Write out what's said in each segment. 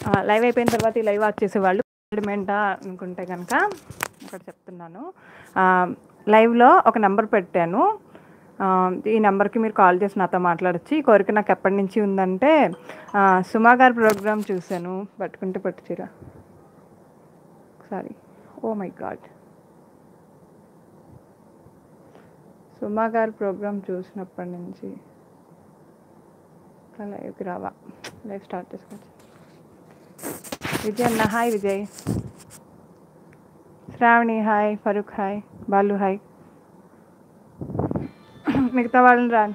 Live అయిపోయిన తర్వాత ఈ లైవ్ వాచ్ చేసేవాళ్ళు మెంటా అనుకుంటే కనుక ఒకటి చెప్తున్నాను ఆ, లైవ్లో ఒక నెంబర్ పెట్టాను ఆ, ఈ నెంబర్కి మీరు కాల్ చేసి నాతో మాట్లాడచ్చు ఈ కోరిక నాకు ఎప్పటి నుంచి ఉందంటే ఆ, సుమా గారి ప్రోగ్రామ్ చూశాను పట్టుకుంటే పట్టు చీర sorry oh my god Suma గారి ప్రోగ్రామ్ చూసినప్పటి నుంచి ఇంకా లైవ్కి రావా లైవ్ స్టార్ట్ చేసుకోవచ్చు విజయ్ అన్న hi Vijay Sravani hi Farooq hi Balu hi మిగతా వాళ్ళని రాని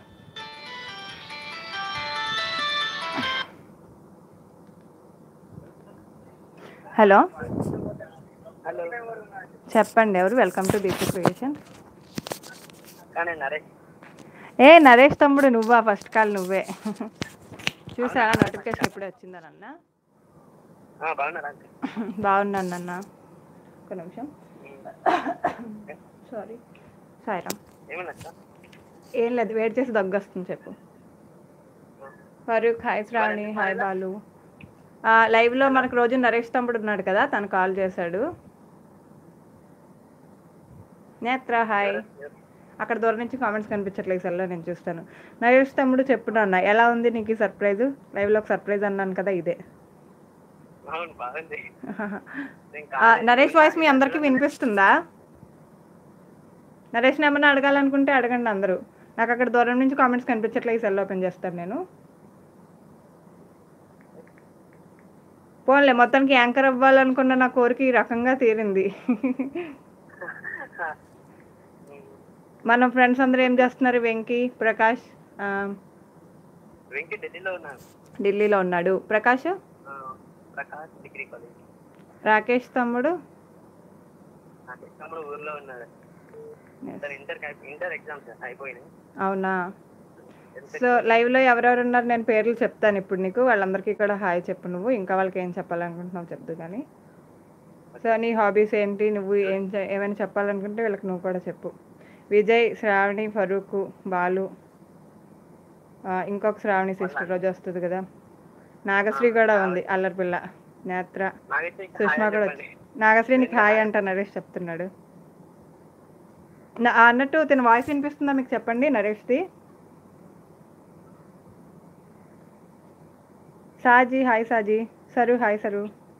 హలో హలో చెప్పండి ఎవరు వెల్కమ్ టు దీప్తి క్రియేషన్ కానీ నరేష్ ఏ నరేష్ తమ్ముడు నువ్వా ఫస్ట్ కాల్ నువ్వే చూసారా నోటిఫికేషన్ ఎప్పుడే వచ్చిందని అన్న ఆ, బాగున్నారా అండి బాగున్నాను అన్న ఒక నిమిషం సారీ సాయిరామ్ ఏమన్నా సార్ ఏం లేదు వెయిట్ చేసి దగ్గొస్తుంది చెప్పు ఫరూక్ హాయ్ శ్రావణి హాయ్ బాలు ఆ, లైవ్లో మనకు రోజు నరేష్ తమ్ముడు ఉన్నాడు కదా తను కాల్ చేశాడు నేత్ర హాయ్ అక్కడ దూరం నుంచి కామెంట్స్ కనిపించట్లేదు సెల్లో నేను చూస్తాను నరేష్ తమ్ముడు చెప్పు నాన్న ఎలా ఉంది నీకు ఈ సర్ప్రైజ్ లైవ్లో ఒక సర్ప్రైజ్ అన్నాను కదా ఇదే అవును బాగుంది నేను ఆ, నరేష్ వాయిస్ మీ అందరికీ వినిపిస్తుందా నరేష్ ఏమన్నా అడగాలనుకుంటే అడగండి అందరూ నాకు అక్కడ దూరం నుంచి కామెంట్స్ కనిపించట్లేదు సెల్ ఓపెన్ చేస్తాను నేను పోన్లే మొత్తానికి యాంకర్ అవ్వాలనుకున్న నా కోరిక ఈ రకంగా తీరింది మన ఫ్రెండ్స్ అందరూ ఏం చేస్తున్నారు వెంకీ ప్రకాష్ ఆ, వెంకీ ఢిల్లీలో ఉన్నాను ఢిల్లీలో ఉన్నాడు ప్రకాష్ ఆ, ప్రకాష్ డిగ్రీ కాలేజ్ రాకేష్ తమ్ముడు నా తమ్ముడు ఊర్లో ఉన్నాడు సార్ ఇంటర్ ఇంటర్ ఎగ్జామ్స్ అయిపోయినాయి అవునా సో లైవ్లో ఎవరెవరు ఉన్నారు నేను పేర్లు చెప్తాను ఇప్పుడు నీకు వాళ్ళందరికీ కూడా హాయ్ చెప్పు నువ్వు ఇంకా వాళ్ళకి ఏం చెప్పాలనుకుంటున్నావు చెప్దు కానీ సో నీ హాబీస్ ఏంటి నువ్వు ఏం చే- ఏమైనా చెప్పాలనుకుంటే వీళ్ళకి నువ్వు కూడా చెప్పు విజయ్ శ్రావణి ఫరూక్ బాలు ఆ, ఇంకొక శ్రావణి సిస్టర్ రోజు వస్తుంది కదా నాగశ్రీ కూడా ఉంది అల్లరి పిల్ల నేత్ర నాగైతే సుష్మా కూడా వచ్చి నాగశ్రీ నీకు హాయ్ అంట నరేష్ చెప్తున్నాడు నా- అన్నట్టు తన వాయిస్ వినిపిస్తుందా మీకు చెప్పండి నరేష్ది Saji hi Saji Saru hi Saru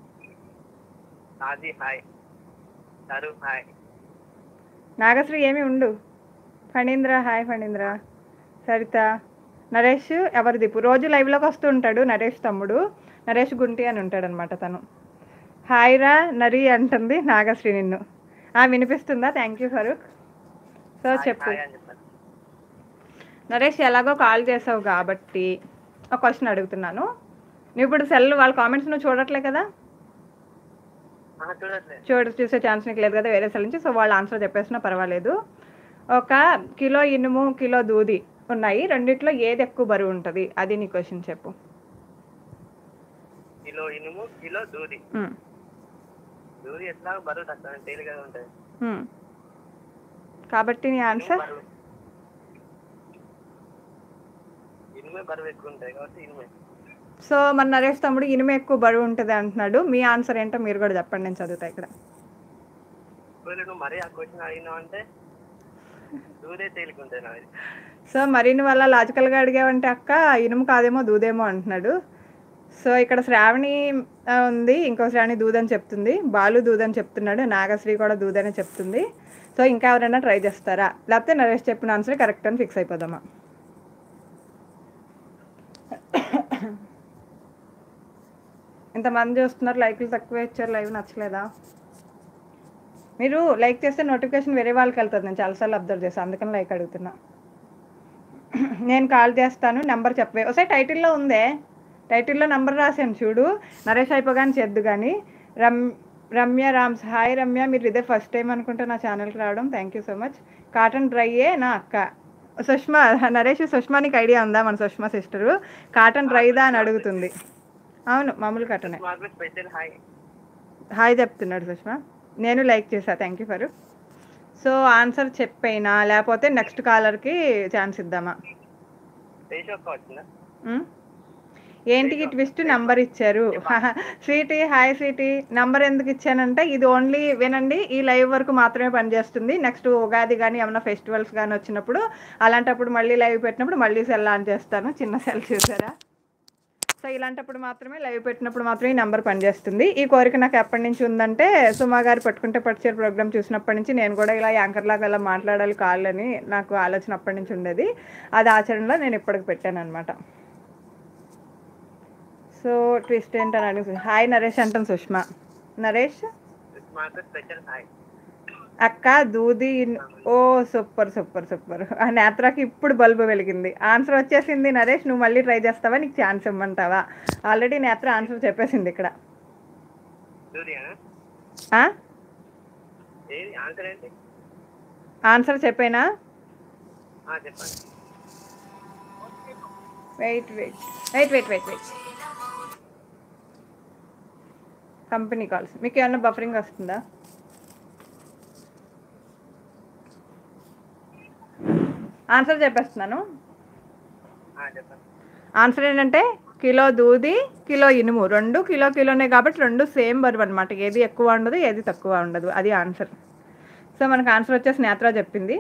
Naji hi Saru hi Nagasri ఏమి ఉండు ఫణీంద్ర హాయ్ ఫణీంద్ర సరిత నరేష్ ఎవరిదిపు రోజు లైవ్లోకి వస్తూ ఉంటాడు నరేష్ తమ్ముడు నరేష్ గుంటి అని ఉంటాడు అనమాట తను హాయ్ రా నరి అంటుంది నాగశ్రీ నిన్ను ఆ వినిపిస్తుందా థ్యాంక్ యూ ఫరూక్ సో చెప్పు హాయ్ అని చెప్పాను నరేష్ ఎలాగో కాల్ చేసావు కాబట్టి ఒక క్వశ్చన్ అడుగుతున్నాను నువ్వు ఇప్పుడు సెల్ వాళ్ళ కామెంట్స్ నువ్వు చూడట్లే కదా ఆ, చూడట్లేదు చూడ చూసే ఛాన్స్ నీకు లేదు కదా వేరే సెల్ నుంచి సో వాళ్ళు ఆన్సర్ చెప్పేసినా పర్వాలేదు ఒక కిలో ఇనుము కిలో దూది ఉన్నాయి రెండిట్లో ఏది ఎక్కువ బరువు ఉంటుంది అది నీ క్వశ్చన్ చెప్పు కిలో ఇనుము కిలో దూది ఉమ్, దూది ఎట్లా బరువు తక్కువ తేలిగా ఉంటుంది ఉమ్. కాబట్టి నీ ఆన్సర్ బరువు ఇనుమే బరువు ఎక్కువ ఉంటుంది కాబట్టి ఇనుమే సో మన నరేష్ తమ్ముడు ఇనుము ఎక్కువ బరువు ఉంటుంది అంటున్నాడు మీ ఆన్సర్ ఏంటో మీరు కూడా చెప్పండి నేను చదువుతా ఇక్కడ ఒకవేళ నువ్వు మరీ ఆ క్వశ్చన్ అడిగినావు అంటే దూదే తేలికుంటుంది నాది సో మరిన్ని వల్ల లాజికల్గా అడిగావంటే అక్క ఇనుము కాదేమో దూదేమో అంటున్నాడు సో ఇక్కడ శ్రావణి ఆ, ఉంది ఇంకో శ్రావణి దూదని చెప్తుంది బాలు దూదని చెప్తున్నాడు నాగశ్రీ కూడా దూదనే చెప్తుంది సో ఇంకా ఎవరైనా ట్రై చేస్తారా లేకపోతే నరేష్ చెప్పిన ఆన్సర్ కరెక్ట్ అని ఫిక్స్ అయిపోదామా ఇంతమంది చూస్తున్నారు లైక్లు తక్కువ ఇచ్చారు లైవ్ నచ్చలేదా మీరు లైక్ చేస్తే నోటిఫికేషన్ వేరే వాళ్ళకి వెళ్తుంది నేను చాలాసార్లు అబ్జర్వ్ చేస్తాను అందుకని లైక్ అడుగుతున్నా నేను కాల్ చేస్తాను నెంబర్ చెప్పే ఒకసారి టైటిల్లో ఉందే టైటిల్లో నెంబర్ రాశాను చూడు నరేష్ అయిపోగానే చేద్దు కానీ రమ్ రమ్య రామ్స్ హాయ్ రమ్య మీరు ఇదే ఫస్ట్ టైం అనుకుంటే నా ఛానల్కి రావడం thank you so much cotton డ్రైయే నా అక్క సుష్మా నరేష్ సుష్మా నీకు ఐడియా ఉందా మన సుష్మా సిస్టరు కాటన్ డ్రైదా అని అడుగుతుంది అవును మామూలు కాటనే మాకు స్పెషల్ హాయ్ హాయ్ చెప్తున్నాడు సుష్మా నేను లైక్ చేసా థ్యాంక్ యూ ఫరు సో ఆన్సర్ చెప్పైనా లేకపోతే నెక్స్ట్ కాలర్కి ఛాన్స్ ఇద్దామా దేశం ఒక్క వచ్చిందా ఉమ్? ఏంటికి ట్విస్ట్ నంబర్ ఇచ్చారు స్వీటీ హాయ్ స్వీటీ నంబర్ ఎందుకు ఇచ్చానంటే ఇది ఓన్లీ వినండి ఈ లైవ్ వరకు మాత్రమే పనిచేస్తుంది నెక్స్ట్ ఉగాది కానీ ఏమైనా ఫెస్టివల్స్ కానీ వచ్చినప్పుడు అలాంటప్పుడు మళ్ళీ లైవ్ పెట్టినప్పుడు మళ్ళీ సెల్ ఆన్ చేస్తాను చిన్న సెల్ చూసారా సో ఇలాంటప్పుడు మాత్రమే లైవ్ పెట్టినప్పుడు మాత్రమే ఈ నెంబర్ పనిచేస్తుంది ఈ కోరిక నాకు ఎప్పటి నుంచి ఉందంటే సుమా గారు పట్టుకుంటే పట్టుచేరు ప్రోగ్రామ్ చూసినప్పటి నుంచి నేను కూడా ఇలా యాంకర్ లాగా ఇలా మాట్లాడాలి కాళ్ళని నాకు ఆలోచన అప్పటి నుంచి ఉండేది అది ఆచరణలో నేను ఇప్పటికి పెట్టాను అనమాట సో ట్విస్ట్ ఏంటని అడిగి హాయ్ నరేష్ అంటాను సుష్మా నరేష్ మాకు స్పెషల్ హాయ్ అక్క దూది ఇన్- ఓ సూపర్ సూపర్ సూపర్ ఆ నేత్రకి ఇప్పుడు బల్బు వెలిగింది ఆన్సర్ వచ్చేసింది నరేష్ నువ్వు మళ్ళీ ట్రై చేస్తావా నీకు ఛాన్స్ ఇమ్మంటావా ఆల్రెడీ నేత్ర ఆన్సర్ చెప్పేసింది ఇక్కడ సూర్యనా ఆ? ఏది ఆన్సర్ ఏంటి ఆన్సర్ చెప్పేనా ఆ, చెప్పండి wait wait wait wait wait wait company calls మీకు ఏమన్నా బఫరింగ్ వస్తుందా ఆన్సర్ చెప్పేస్తున్నాను ఆ, చెప్పండి ఆన్సర్ ఏంటంటే కిలో దూది కిలో ఇనుము రెండు కిలో కిలోనే కాబట్టి రెండు సేమ్ బరువు అనమాట ఏది ఎక్కువ ఉండదు ఏది తక్కువ ఉండదు అది ఆన్సర్ సో మనకు ఆన్సర్ వచ్చేసి నేత్ర చెప్పింది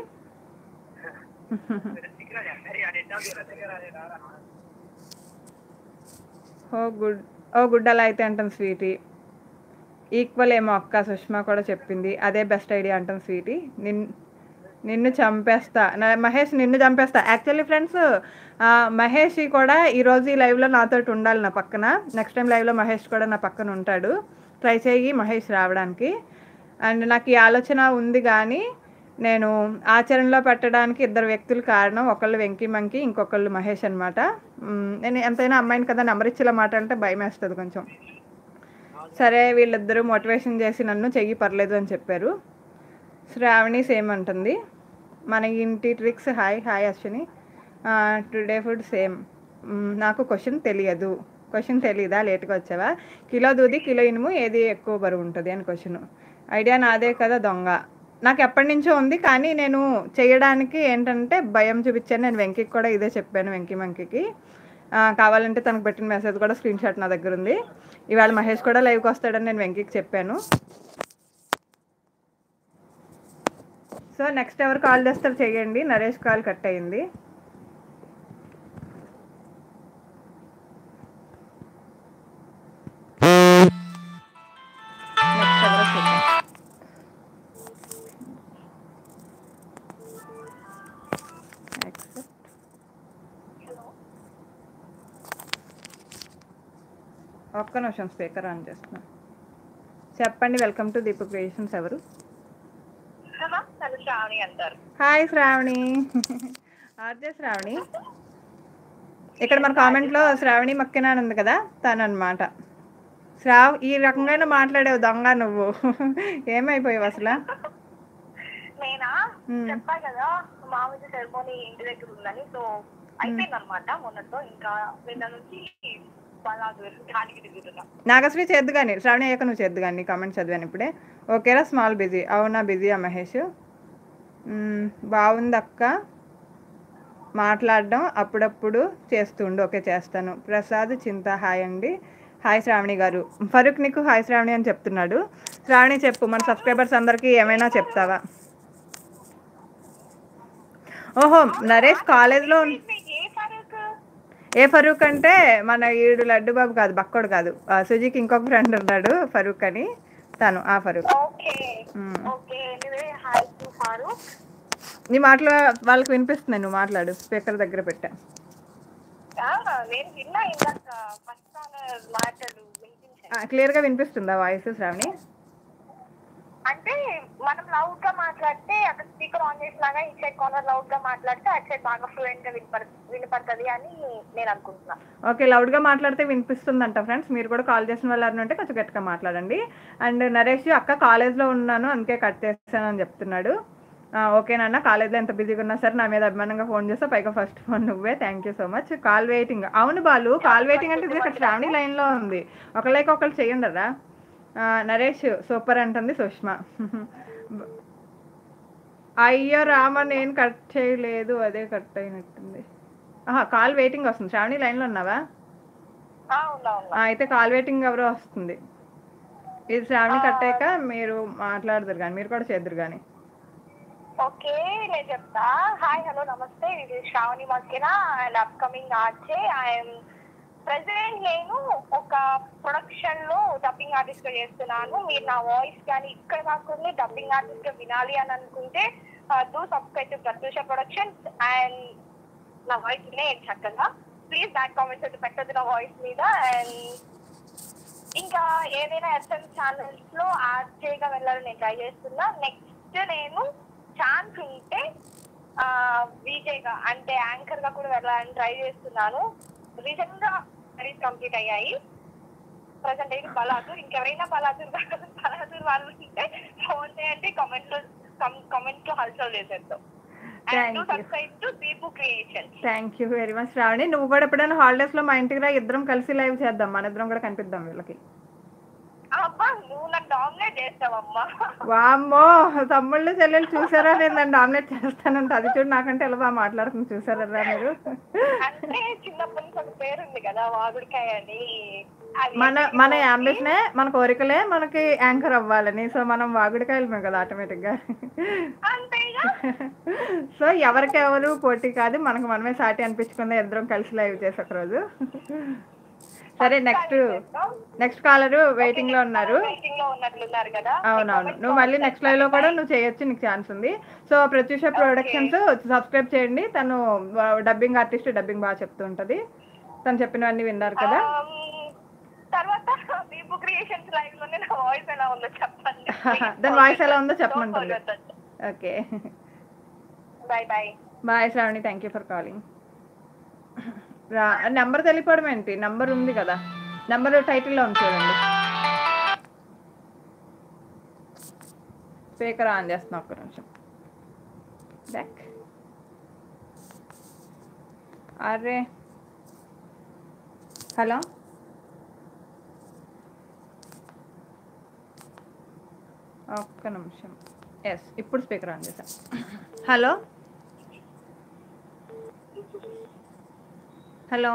ఓ గుడ్ ఓ గుడ్ అలా అయితే అంటాం స్వీటీ ఈక్వల్ ఏమో అక్క సుష్మా కూడా చెప్పింది అదే బెస్ట్ ఐడియా అంటాం స్వీటీ నిన్ నిన్ను చంపేస్తా నా- మహేష్ నిన్ను చంపేస్తా యాక్చువల్లీ ఫ్రెండ్స్ మహేష్ కూడా ఈరోజు ఈ లైవ్లో నాతో ఉండాలి నా పక్కన నెక్స్ట్ టైం లైవ్లో మహేష్ కూడా నా పక్కన ఉంటాడు ట్రై చేయి మహేష్ రావడానికి అండ్ నాకు ఈ ఆలోచన ఉంది కానీ నేను ఆచరణలో పెట్టడానికి ఇద్దరు వ్యక్తులు కారణం ఒకళ్ళు వెంకీ మంకి ఇంకొకళ్ళు మహేష్ అనమాట నేను ఎంతైనా అమ్మాయిని కదా నెంబర్ ఇచ్చేలా మాట్లాడితే భయం వేస్తుంది కొంచెం సరే వీళ్ళిద్దరూ మోటివేషన్ చేసి నన్ను చెయ్యి పర్లేదు అని చెప్పారు శ్రావణి సేమ్ అంటుంది మన ఇంటి tricks hi hi Ashwini today food same నాకు క్వశ్చన్ తెలియదు క్వశ్చన్ తెలీదా లేట్గా వచ్చావా కిలో దూది కిలో ఇనుము ఏది ఎక్కువ బరువు ఉంటుంది అని క్వశ్చన్ ఐడియా నాదే కదా దొంగ నాకు ఎప్పటి నుంచో ఉంది కానీ నేను చేయడానికి ఏంటంటే భయం చూపించాను నేను వెంకీకి కూడా ఇదే చెప్పాను వెంకీ మంకీకి ఆ, కావాలంటే తనకు పెట్టిన మెసేజ్ కూడా స్క్రీన్ షాట్ నా దగ్గర ఉంది ఇవాళ మహేష్ కూడా లైవ్కి వస్తాడని నేను వెంకీకి చెప్పాను సో నెక్స్ట్ ఎవరు కాల్ చేస్తారు చేయండి నరేష్ కాల్ కట్ అయింది నెక్స్ట్ ఎవరో చూద్దాం Accept. ఒక్క నిమిషం స్పీకర్ ఆన్ చేస్తున్నా చెప్పండి వెల్కమ్ టు దీపక్ క్రియేషన్స్ ఎవరు తను శ్రావణి అంటారు హాయ్ శ్రావణి ఆర్జే శ్రావణి ఇక్కడ మన కామెంట్లో శ్రావణి మక్కినా అని ఉంది కదా తను అనమాట శ్రావ్ ఈ రకంగా మాట్లాడేవు దొంగ నువ్వు ఏమైపోయావు అసలు నేనా మ్మ్. చెప్పా కదా మామూలు సెరమోనీ ఇంటి దగ్గర ఉందని సో అయిపోయింది అనమాట మొన్నతో ఇంకా నిన్న నుంచి పలాదు ఖాళీకి తిరుగుతున్నా నాగశ్రీ చేద్దు కానీ శ్రావణి అయ్యాక నువ్వు చేద్దు కానీ కామెంట్ చదివాను ఇప్పుడే ఓకేరా స్మాల్ బిజీ అవునా బిజీయా మహేష్ మ్మ్, బాగుంది అక్క మాట్లాడడం అప్పుడప్పుడు చేస్తుండు ఓకే చేస్తాను ప్రసాద్ చింత హాయ్ అండి హాయ్ శ్రావణి గారు ఫరూక్ నీకు హాయ్ శ్రావణి అని చెప్తున్నాడు శ్రావణి చెప్పు మన సబ్స్క్రైబర్స్ అందరికీ ఏమైనా చెప్తావా ఓహో నరేష్ కాలేజ్లో ఉన్- మీకు ఏ ఫరూక్ ఏ ఫరూక్ అంటే మన ఈడు లడ్డు బాబు కాదు బక్కోడు కాదు ఆ, సుజీకి ఇంకొక ఫ్రెండ్ ఉన్నాడు ఫరూక్ అని తను ఆ ఫరూక్ ఓకే మ్మ్. Okay anyway hi to Farooq నీ మాటలు వాళ్ళకి వినిపిస్తుంది నువ్వు మాట్లాడు స్పీకర్ దగ్గర పెట్టా ఆ, నేను విన్నా ఇందాక ఫస్ట్ మాటలు వినిపించాను క్లియర్గా వినిపిస్తుందా వాయిస్ శ్రావణి అంటే మనం లౌడ్ గా మాట్లాడితే అక్కడ స్పీకర్ ఆన్ చేసినాగా ఈ సైడ్ కార్నర్ లౌడ్ గా మాట్లాడితే అటు సైడ్ బాగా ఫ్లూయెంట్ గా వినపడ వినపడుతుంది అని నేను అనుకుంటున్నా ఓకే లౌడ్గా మాట్లాడితే వినిపిస్తుందంట ఫ్రెండ్స్ మీరు కూడా కాల్ చేసిన వాళ్ళు ఎవరైనా ఉంటే కొంచెం గట్టిగా మాట్లాడండి అండ్ నరేష్ అక్క కాలేజ్లో ఉన్నాను అందుకే కట్ చేస్తాను అని చెప్తున్నాడు ఆ, ఓకేనన్న కాలేజ్లో ఎంత బిజీగా ఉన్నా సరే నా మీద అభిమానంగా ఫోన్ చేస్తా పైగా ఫస్ట్ ఫోన్ నువ్వే thank you so much call waiting అవును బాలు కాల్ వెయిటింగ్ అంటే ఇది ఇక్కడ శ్రావణి లైన్లో ఉంది ఒకళ్ళకి ఒకళ్ళు చేయండి రా నరేష్ సూపర్ అంటుంది సుష్మా అయ్యో రామ నేను కట్ చేయలేదు అదే కట్ అయినట్టుంది ఆహా కాల్ వెయిటింగ్ వస్తుంది శ్రావణి లైన్లో ఉన్నావా అవునవును ఆ, అయితే కాల్ వెయిటింగ్ ఎవరో వస్తుంది ఇది శ్రావణి కట్టాక మీరు మాట్లాడదురు కానీ మీరు కూడా చేద్దరు కానీ ఓకే నేను చెప్తా హాయ్ హలో నమస్తే ఇది శ్రావణి మక్కిన అండ్ అప్కమింగ్ ఆర్చే ఐఎమ్ ప్రెసెంట్ నేను ఒక ప్రొడక్షన్ లో డబ్బింగ్ ఆర్టిస్ట్ గా చేస్తున్నాను మీరు నా వాయిస్ కానీ ఇక్కడ కాకుండా డబ్బింగ్ ఆర్టిస్ట్ గా వినాలి అని అనుకుంటే do subscribe to Pratyusha productions and నా వాయిస్ నేను చక్కగా ప్లీజ్ బ్యాక్ కామెంట్స్ అయితే పెట్టద్దు నా వాయిస్ మీద అండ్ ఇంకా ఏదైనా ఎస్ఎం ఛానల్స్ లో ఆర్జేగా వెళ్ళాలని నేను ట్రై చేస్తున్నా నెక్స్ట్ నేను ఛాన్స్ ఉంటే విజయ్గా అంటే యాంకర్ గా కూడా వెళ్ళాలని ట్రై చేస్తున్నాను రీసెంట్ గా స్టడీస్ కంప్లీట్ అయ్యాయి ప్రజెంట్ అయితే బలాదూర్ ఇంకెవరైనా బలాదూర్ బలాదూర్ వాళ్ళు ఉంటే ఫోన్ చేయండి కామెంట్ లో కామెంట్ లో హల్చల్ చేసేద్దాం Thank and you. Subscribe to Deepu creation thank you very much Sravani నువ్వు కూడా ఎప్పుడైనా హాలిడేస్లో మా ఇంటికి రా ఇద్దరం కలిసి లైవ్ చేద్దాం మన ఇద్దరం కూడా కనిపిద్దాం వీళ్ళకి అబ్బా నువ్వు నాకు డామినేట్ చేస్తావమ్మా వామ్మో తమ్ముళ్ళు చెల్లెలు చూసారా నేను నన్ను డామినేట్ చేస్తానంట అది చూడు నాకంటే ఎలా బాగా మాట్లాడుతుంది చూసారా మీరు అంటే చిన్నప్పటి నుంచి ఒక పేరు ఉంది కదా వాగుడికాయ అని అది మన మన అంబిషనే మన కోరికలే మనకి యాంకర్ అవ్వాలని సో మనం వాగుడికాయలమే కదా ఆటోమేటిక్గా అంతేగా సో ఎవరికి ఎవరు పోటీ కాదు మనకు మనమే సాటి అనిపించుకుందా ఇద్దరం కలిసి లైవ్ చేసి ఒక రోజు సరే నెక్స్ట్ నెక్స్ట్ కాలర్ వెయిటింగ్ లో ఉన్నారు వెయిటింగ్ లో ఉన్నట్లున్నారు కదా అవునవును నువ్వు మళ్ళీ నెక్స్ట్ లైవ్ లో కూడా నువ్వు చేయొచ్చు నీకు ఛాన్స్ ఉంది సో ప్రత్యూష ప్రొడక్షన్స్ సబ్స్క్రైబ్ చేయండి తను డబ్బింగ్ ఆర్టిస్ట్ డబ్బింగ్ బాగా చెప్తూ ఉంటది తను చెప్పినవన్నీ విన్నారు కదా Um, తర్వాత దీపు క్రియేషన్స్ లైవ్ లోనే నా వాయిస్ ఎలా ఉందో చెప్పండి దాని వాయిస్ ఎలా ఉందో చెప్పమంటుంది okay bye bye bye Sravani thank you for calling రా నెంబర్ తెలియపడం ఏంటి నెంబర్ ఉంది కదా నెంబర్ టైటిల్లో ఉంది చూడండి స్పీకర్ ఆన్ చేస్తున్నా ఒక్క నిమిషం బ్యాక్ అరే హలో ఒక్క నిమిషం ఎస్ ఇప్పుడు స్పీకర్ ఆన్ చేశాను hello hello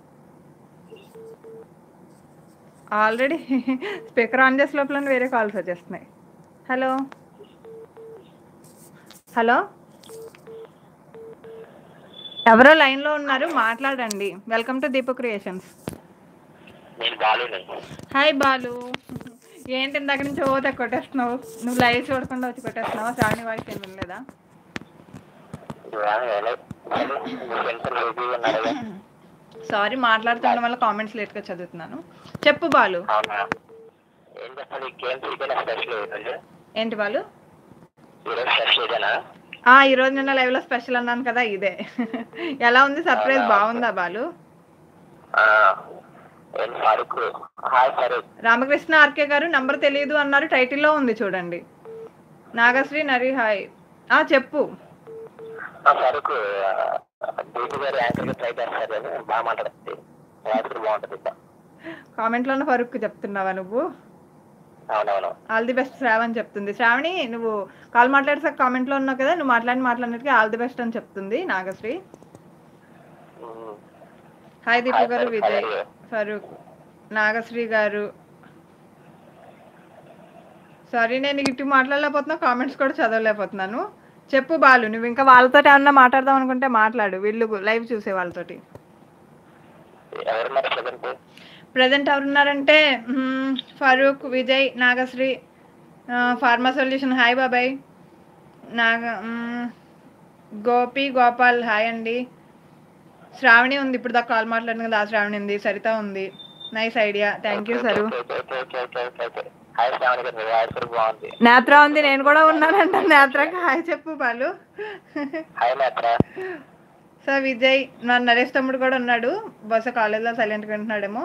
already speaker on చేసే లోపల వేరే కాల్స్ వచ్చేస్తున్నాయి హలో హలో ఎవరో లైన్లో ఉన్నారు మాట్లాడండి వెల్కమ్ టు దీపక్ క్రియేషన్స్ నేను బాలుని హాయ్ బాలు ఏంటి ఇందాక నుంచి ఓ తెగ కొట్టేస్తున్నావు నువ్వు లైవ్ చూడకుండా వచ్చి కొట్టేస్తున్నావా శ్రావణి వాయిస్ ఏం వినలేదా ఉన్నాడు సారీ మాట్లాడుతుండడం వల్ల కామెంట్స్ లేట్గా చదువుతున్నాను చెప్పు బాలు అవునా ఏం చెప్పాలి గేమ్స్ ఇదేనా స్పెషల్ ఈరోజు ఏంటి బాలు ఈరోజు స్పెషల్ ఇదేనా ఆ ఈ రోజు నిన్న లైవ్ లో స్పెషల్ అన్నాను కదా ఇదే ఎలా ఉంది సర్ప్రైజ్ బాగుందా బాలు ఆ, ఏం ఫారూక్ హాయ్ ఫారూక్ రామకృష్ణ ఆర్కే గారు నంబర్ తెలియదు అన్నారు టైటిల్లో ఉంది చూడండి నాగశ్రీ నరి హాయ్ ఆ చెప్పు ఆ, ఫారూక్ దీపు గారు యాంకర్ గా ట్రై చేస్తారు అని బాగా మాట్లాడుతుంది వాయిస్ కూడా బాగుంటుంది ఇంకా కామెంట్లోనే ఫరూక్ చెప్తున్నావా నువ్వు అవునవును ఆల్ ది బెస్ట్ శ్రావణ్ చెప్తుంది శ్రావణి నువ్వు కాల్ మాట్లాడేసాక కామెంట్లో ఉన్నావు కదా నువ్వు మాట్లాడి మాట్లాడినట్టుగా ఆల్ ది బెస్ట్ అని చెప్తుంది నాగశ్రీ ఉమ్. హాయ్ దీపు హాయ్ గారు Farooq, Vijay how are you? Farooq Nagasri గారు సారీ నేను ఇటు మాట్లాడలేకపోతున్నా కామెంట్స్ కూడా చదవలేకపోతున్నాను చెప్పు బాలు నువ్వు ఇంకా వాళ్ళతో ఏమన్నా మాట్లాడదాం అనుకుంటే మాట్లాడు వీళ్ళు లైవ్ చూసే వాళ్ళతోటి ఎవరున్నారు ప్రజెంట్ ప్రజెంట్ ఎవరున్నారంటే మ్మ్, ఫరూక్ విజయ్ నాగశ్రీ ఆ, ఫార్మా సొల్యూషన్ హాయ్ బాబాయ్ నాగ మ్మ్, గోపి గోపాల్ హాయ్ అండి శ్రావణి ఉంది ఇప్పుడు దాకా కాల్ మాట్లాడిన కదా ఆ శ్రావణి ఉంది సరిత ఉంది nice idea thank you Saru hi Sravani గారు మీ వాయిస్ కూడా బాగుంది నేత్ర ఉంది నేను కూడా ఉన్నానంట నేత్రకి హాయ్ చెప్పు బాలు హాయ్ నేత్ర సో విజయ్ నా నరేష్ తమ్ముడు కూడా ఉన్నాడు బహుశా కాలేజ్లో సైలెంట్గా ఉంటున్నాడేమో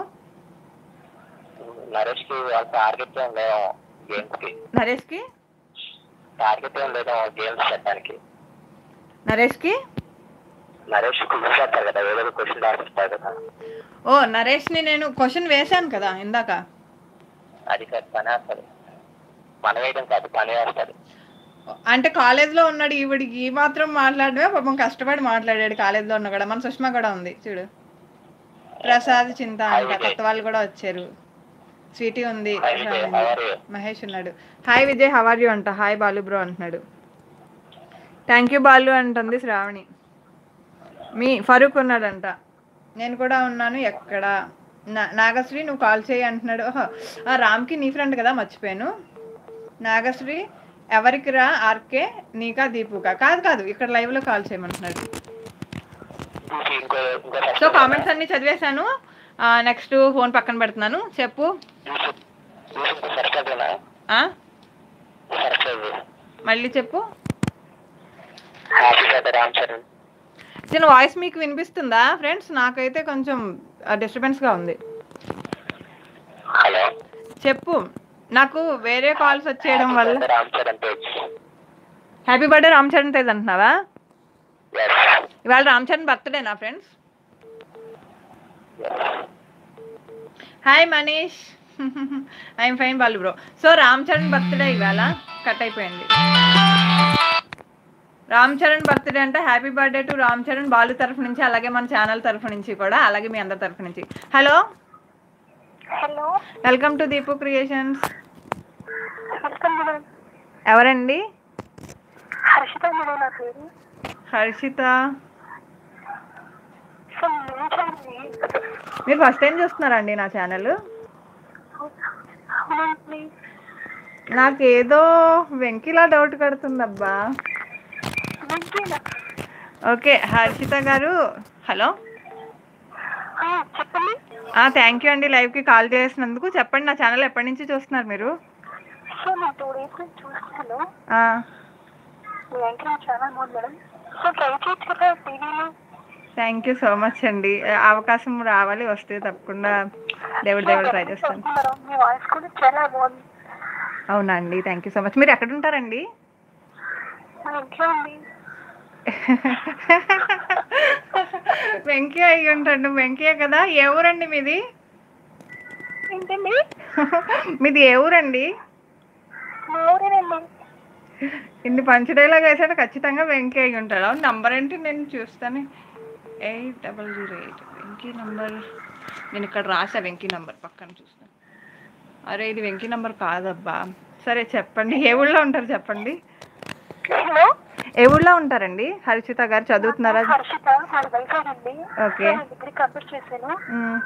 నరేష్ కి వాళ్ళ టార్గెట్ ఏం లేవు గేమ్స్ కి నరేష్కి టార్గెట్ ఏం లేదు గేమ్స్ పెట్టడానికి నరేష్కి నరేష్ క్విజ్ చేస్తారు కదా ఏదో క్వశ్చన్ రాసిస్తారు కదా ఓ నరేష్ని నేను క్వశ్చన్ వేశాను కదా ఇందాక అది కాదు పని వేస్తారు పని వేయడం కాదు పని వేస్తారు అంటే కాలేజ్లో ఉన్నాడు ఈవిడికి ఈ మాత్రం మాట్లాడమే పాపం కష్టపడి మాట్లాడాడు కాలేజ్లో ఉన్నా కూడా మన సుష్మా కూడా ఉంది చూడు ప్రసాద్ చింత అంట కొత్త వాళ్ళు కూడా వచ్చారు స్వీటీ ఉంది Hi, Vijay. How are you? Mahesh ఉన్నాడు హాయ్ విజయ్ హవర్ యూ అంట హాయ్ బాలు బ్రో అంటున్నాడు థ్యాంక్ యూ బాలు అంటుంది శ్రావణి మీ ఫరూక్ ఉన్నాడంట నేను కూడా ఉన్నాను ఎక్కడ నా- నాగశ్రీ నువ్వు కాల్ చేయి అంటున్నాడు ఓహో, ఆ రామ్కి నీ ఫ్రెండ్ కదా మర్చిపోయాను నాగశ్రీ ఎవరికి రా ఆర్కే నీకా దీపుకా కాదు కాదు ఇక్కడ లైవ్లో కాల్ చేయమంటున్నాడు ఇంకో ఇంకో సో కామెంట్స్ అన్ని చదివేశాను నెక్స్ట్ ఫోన్ పక్కన పెడుతున్నాను చెప్పు సరికాదేనా ఆ? సరికాదు మళ్ళీ చెప్పు హ్యాపీ బర్త్డే రామ్ చరణ్ చిన్న వాయిస్ మీకు వినిపిస్తుందా ఫ్రెండ్స్ నాకైతే కొంచెం డిస్టర్బెన్స్గా ఉంది హలో చెప్పు నాకు వేరే కాల్స్ వచ్చేయడం వల్ల రామ్ చరణ్ తేజ్ హ్యాపీ బర్త్డే రామ్ చరణ్ తేజ్ అంటున్నావా ఎస్ ఇవాళ రామ్ చరణ్ బర్త్డే నా friends hi Manish I'm fine Balu bro so Ram Charan birthday ఇవాళ కట్ అయిపోయింది రామ్ చరణ్ బర్త్డే అంటే happy birthday to Ram Charan Balu తరఫు నుంచి అలాగే మన ఛానల్ తరఫు నుంచి కూడా అలాగే మీ అందరి తరఫు నుంచి hello hello welcome to Deepu creations welcome madam ఎవరండి హర్షిత మేడం నా పేరు హర్షిత సో నిమిషాన్ని మీరు ఫస్ట్ టైం చూస్తున్నారండి నా ఛానల్ అవునండి నాకేదో వెంకిలా డౌట్ కడుతుందబ్బా వెంకీనా ఓకే హర్షిత గారు హలో ఆ, చెప్పండి థ్యాంక్ యూ అండి లైవ్కి కాల్ చేసినందుకు చెప్పండి నా ఛానల్ ఎప్పటి నుంచి చూస్తున్నారు మీరు సో నేను టూ డేస్ నుంచి చూస్తాను ఆ, మీ యాంకరింగ్ చాలా బాగుంది మేడం సో ట్రై చేయొచ్చు కదా టీవీలో థ్యాంక్ యూ సో మచ్ అండి అవకాశం రావాలి వస్తే తప్పకుండా దేవుడు దేవుడు ట్రై చేస్తాను మేడం మీ వాయిస్ కూడా చాలా బాగుంది అవునా అండి థ్యాంక్ యూ సో మచ్ మీరు ఎక్కడ ఉంటారండి మా ఇంట్లో ఉంది వెంకీ అయ్యి ఉంటాడు వెంకయ్య కదా ఏ ఊరండి మీది ఏంటండి మీది ఏ ఊరండి మా ఊరేనండి ఇన్ని పంచ డైలాగ్ వేసాడు ఖచ్చితంగా వెంకీ అయి ఉంటాడు అవును నంబర్ ఏంటి నేను చూస్తాను eight double zero eight Venky number నేను ఇక్కడ రాసా వెంకీ నంబర్ పక్కన చూస్తాను అరే ఇది వెంకీ నంబర్ కాదబ్బా సరే చెప్పండి ఏ ఊళ్ళో ఉంటారు చెప్పండి హలో ఏ ఊళ్ళో ఉంటారండి హర్షిత గారు చదువుతున్నారా హర్షిత మాది వైజాగ్ అండి ఓకే. డిగ్రీ కంప్లీట్ చేశాను మ్మ్.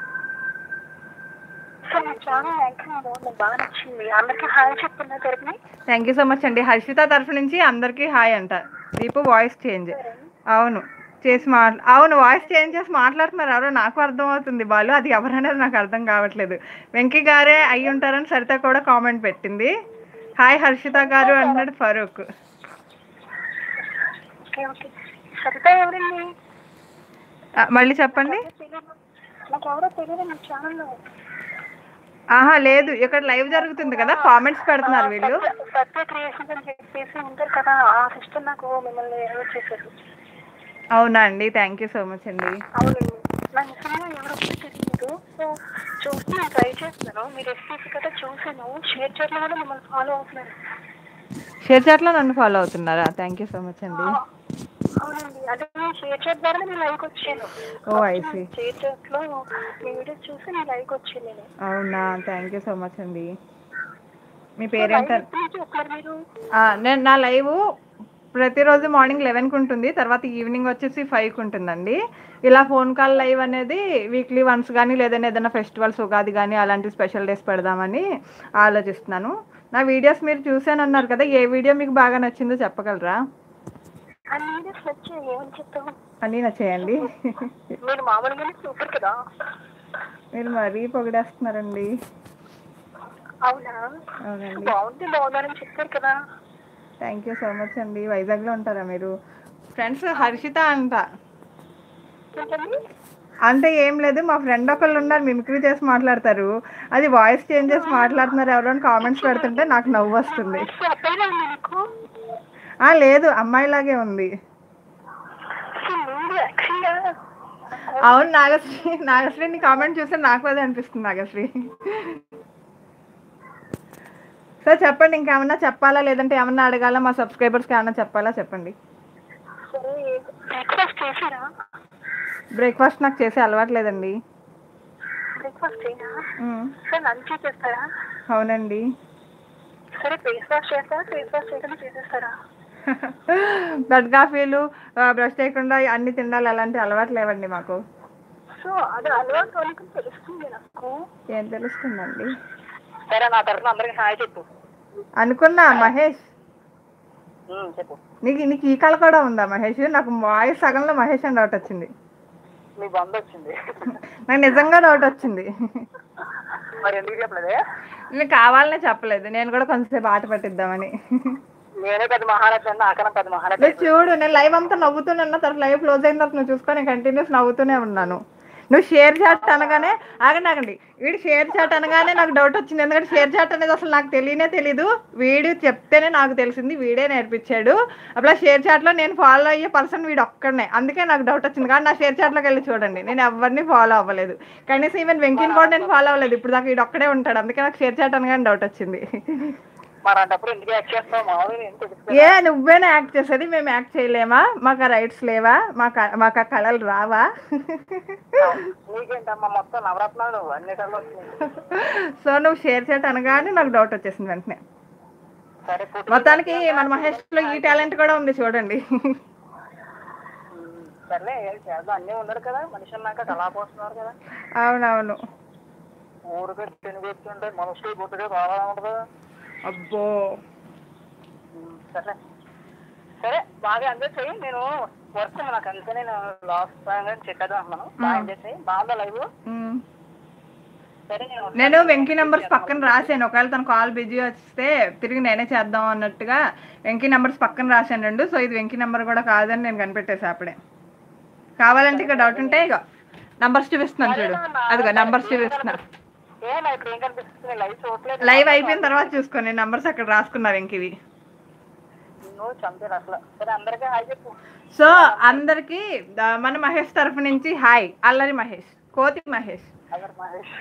సో నాకు చాలా యాంకరింగ్ బాగుంది బాగా నచ్చింది అందరికీ హాయ్ చెప్తున్నా జరిగి థ్యాంక్ యూ సో మచ్ అండి హర్షిత తరఫు నుంచి అందరికీ హాయ్ అంట దీపు వాయిస్ చేంజ్ అవును చేసి మాట్లా అవును వాయిస్ చేంజ్ చేసి మాట్లాడుతున్నారు ఎవరో నాకు అర్థం అవుతుంది బాలు అది ఎవరనేది నాకు అర్థం కావట్లేదు వెంకీ గారే అయి ఉంటారని సరిత కూడా కామెంట్ పెట్టింది హాయ్ హర్షిత గారు అన్నాడు ఫరూక్ ఓకే ఓకే సరిత ఎవరండి ఆ, మళ్ళీ చెప్పండి తెలియదు నాకు ఎవరో తెలియదు నా ఛానల్లో ఆహా లేదు ఇక్కడ లైవ్ జరుగుతుంది కదా కామెంట్స్ పెడుతున్నారు వీళ్ళు సత్య క్రియేషన్స్ అని చెప్పేసి ఉంటారు కదా ఆ సిస్టర్ నాకు మిమ్మల్ని ఎవరు చేశారు అవునా అండి థ్యాంక్ యూ సో మచ్ అండి అవునండి నా నిజంగా ఎవరో తెలియదు సో చూసి నేను ట్రై చేస్తాను మీ రెసిపీస్ కదా చూసాను షేర్ చేయడం కూడా మిమ్మల్ని ఫాలో అవుతున్నాను షేర్ చాట్లో నన్ను ఫాలో అవుతున్నారా థ్యాంక్ యూ సో మచ్ అండి అవునండి అంటే నేను షేర్ చేయడం ద్వారా నేను లైక్ వచ్చాను ఓ ఐ సీ షేర్ చేయట్లో మీ వీడియోస్ చూసి నేను లైక్ వచ్చాను నేను అవునా థ్యాంక్ యూ సో మచ్ అండి మీ పేరేంట ఒకసారి మీరు ఆ, నేను నా లైవ్ ప్రతిరోజు మార్నింగ్ లెవెన్కి ఉంటుంది తర్వాత ఈవినింగ్ వచ్చేసి ఫైవ్కి ఉంటుందండి ఇలా ఫోన్ కాల్ లైవ్ అనేది వీక్లీ వన్స్ కానీ లేదంటే ఏదైనా ఫెస్టివల్స్ ఉగాది కానీ అలాంటి స్పెషల్ డేస్ పెడదామని ఆలోచిస్తున్నాను నా వీడియోస్ మీరు చూసానన్నారు కదా ఏ వీడియో మీకు బాగా నచ్చిందో చెప్పగలరా ఆ వీడియోస్ వచ్చి ఏమని చెప్తాము అన్నీ నచ్చేయండి మీరు మామూలుగానే సూపర్ కదా మీరు మరీ పొగిడేస్తున్నారండి అవునా అవునండి బాగుంది బాగుందని చెప్పారు కదా థ్యాంక్ యూ సో మచ్ అండి వైజాగ్లో ఉంటారా మీరు ఫ్రెండ్స్ హర్షిత అంట ఏంటండి అంటే ఏం లేదు మా ఫ్రెండ్ ఒకళ్ళు ఉన్నారు మిమిక్రీ చేసి మాట్లాడతారు అది వాయిస్ చేంజ్ చేసి మాట్లాడుతున్నారు ఎవరో కామెంట్స్ పెడుతుంటే నాకు నవ్వు వస్తుంది సో అబ్బాయిలా ఉంది నీకు ఆ లేదు అమ్మాయిలాగే ఉంది సో నువ్వు యాక్చువల్గా అవును నాగశ్రీ నాగశ్రీ నీ కామెంట్ చూస్తే నాకు అదే అనిపిస్తుంది నాగశ్రీ సో చెప్పండి ఇంకేమన్నా చెప్పాలా లేదంటే ఏమన్నా అడగాలా మా సబ్స్క్రైబర్స్కి ఏమన్నా చెప్పాలా చెప్పండి సరే బ్రేక్ఫాస్ట్ చేసారా బ్రేక్ఫాస్ట్ నాకు చేసే అలవాటు లేదండి బ్రేక్ఫాస్ట్ చేయనా మ్, సార్ లంచ్ చేస్తారా అవునండి సరే ఫేస్ వాష్ చేస్తారా ఫేస్ వాష్ చేయకుండా చేసేస్తారా బెడ్ కాఫీలు ఆ, బ్రష్ చేయకుండా అన్ని తినాలి అలాంటి అలవాటు లేవండి మాకు సో అది అలవాటు వాళ్ళకి తెలుస్తుంది నాకు ఏం తెలుస్తుందండి సరే నా తరఫున అందరికి హాయ్ చెప్పు అనుకున్నా మహేష్ ఉమ్, చెప్పు నీకు నీకు ఈ కళ కూడా ఉందా మహేష్ నాకు వాయిస్ సగంలో మహేష్ అని డౌట్ వచ్చింది మీ బంద్ వచ్చింది నాకు నిజంగా డౌట్ వచ్చింది మరి ఎందుకు చెప్పలేదే నేను కావాలనే చెప్పలేదు నేను కూడా కొంచెంసేపు ఆట పట్టిద్దామని నేనే పెద్ద మహారాజు అన్న నాకన్నా పెద్ద మహారాజు నువ్వు చూడు నేను లైవ్ అంతా నవ్వుతూనే ఉన్నా తర్వాత లైవ్ క్లోజ్ అయిన తర్వాత నువ్వు చూసుకొని కంటిన్యూస్ నవ్వుతూనే ఉన్నాను నువ్వు షేర్ చాట్ అనగానే ఆగండి ఆగండి వీడు షేర్ చాట్ అనగానే నాకు డౌట్ వచ్చింది ఎందుకంటే షేర్ చాట్ అనేది అసలు నాకు తెలియనే తెలీదు వీడు చెప్తేనే నాకు తెలిసింది వీడే నేర్పించాడు అప్పుడు షేర్ చాట్లో నేను ఫాలో అయ్యే పర్సన్ వీడు ఒక్కడనే అందుకే నాకు డౌట్ వచ్చింది కానీ నా షేర్ చాట్లోకి వెళ్ళి చూడండి నేను ఎవరిని ఫాలో అవ్వలేదు కనీసం ఈవెన్ వెంకీని కూడా నేను ఫాలో అవ్వలేదు ఇప్పుడు దాకా వీడు ఒక్కడే ఉంటాడు అందుకే నాకు షేర్ చాట్ అనగానే డౌట్ వచ్చింది మరి అంటప్పుడు ఎందుకు యాక్ట్ చేస్తావు మామూలుగా ఏం తెలుసు ఏ నువ్వేనా యాక్ట్ చేసేది మేము యాక్ట్ చేయలేమా మాకు ఆ రైట్స్ లేవా మాకు ఆ- మాకు ఆ కళలు రావా నీకేంటమ్మా మొత్తం నవరత్నాలు నువ్వు అన్నిటిలో వచ్చినాయి సో నువ్వు షేర్ చేయటం అనగానే నాకు డౌట్ వచ్చేసింది వెంటనే సరే పుట్టి- మొత్తానికి మన మహేష్ లో ఈ టాలెంట్ కూడా ఉంది చూడండి ఉమ్, సర్లే ఏం చేద్దాం అన్నీ ఉండరు కదా మనిషి అన్నాక కళాపోతున్నారు కదా అవునవును ఊరికే తిని కూర్చుంటే మనుషులు గుర్తుగా బాగా ఉంటుంది అబ్బో ఉమ్, సరే సరే బాగా ఎంజాయ్ చెయ్యి నేను వర్క్ ఉంది నాకు అందుకే నేను లాస్ట్ టైం చెప్పేద్దాం అంటున్నాను బాగా ఎంజాయ్ చెయ్యి బాగుందా లైవ్ ఉమ్. సరే నేను నేను వెంకీ నెంబర్స్ పక్కన రాశాను ఒకవేళ తన కాల్ బిజీ వస్తే తిరిగి నేనే చేద్దాం అన్నట్టుగా వెంకీ నెంబర్స్ పక్కన రాశాను రెండు సో ఇది వెంకీ నెంబర్ కూడా కాదని నేను కనిపెట్టేసి అప్పుడే కావాలంటే ఇక్కడ డౌట్ ఉంటే ఇక నంబర్స్ చూపిస్తున్నాను చూడు అదిగో నంబర్స్ చూపిస్తున్నా ఏమో ఇప్పుడు ఏం కనిపిస్తుంది లైవ్ చూడలేదు లైవ్ అయిపోయిన తర్వాత చూసుకోండి నంబర్స్ అక్కడ రాసుకున్నా వెంకివి నువ్వు చంపారు అసలు సరే అందరికీ హాయ్ చెప్పు సో అందరికి మన మహేష్ తరఫు నుంచి హాయ్ అల్లరి మహేష్ కోతి మహేష్ అగర్ మహేష్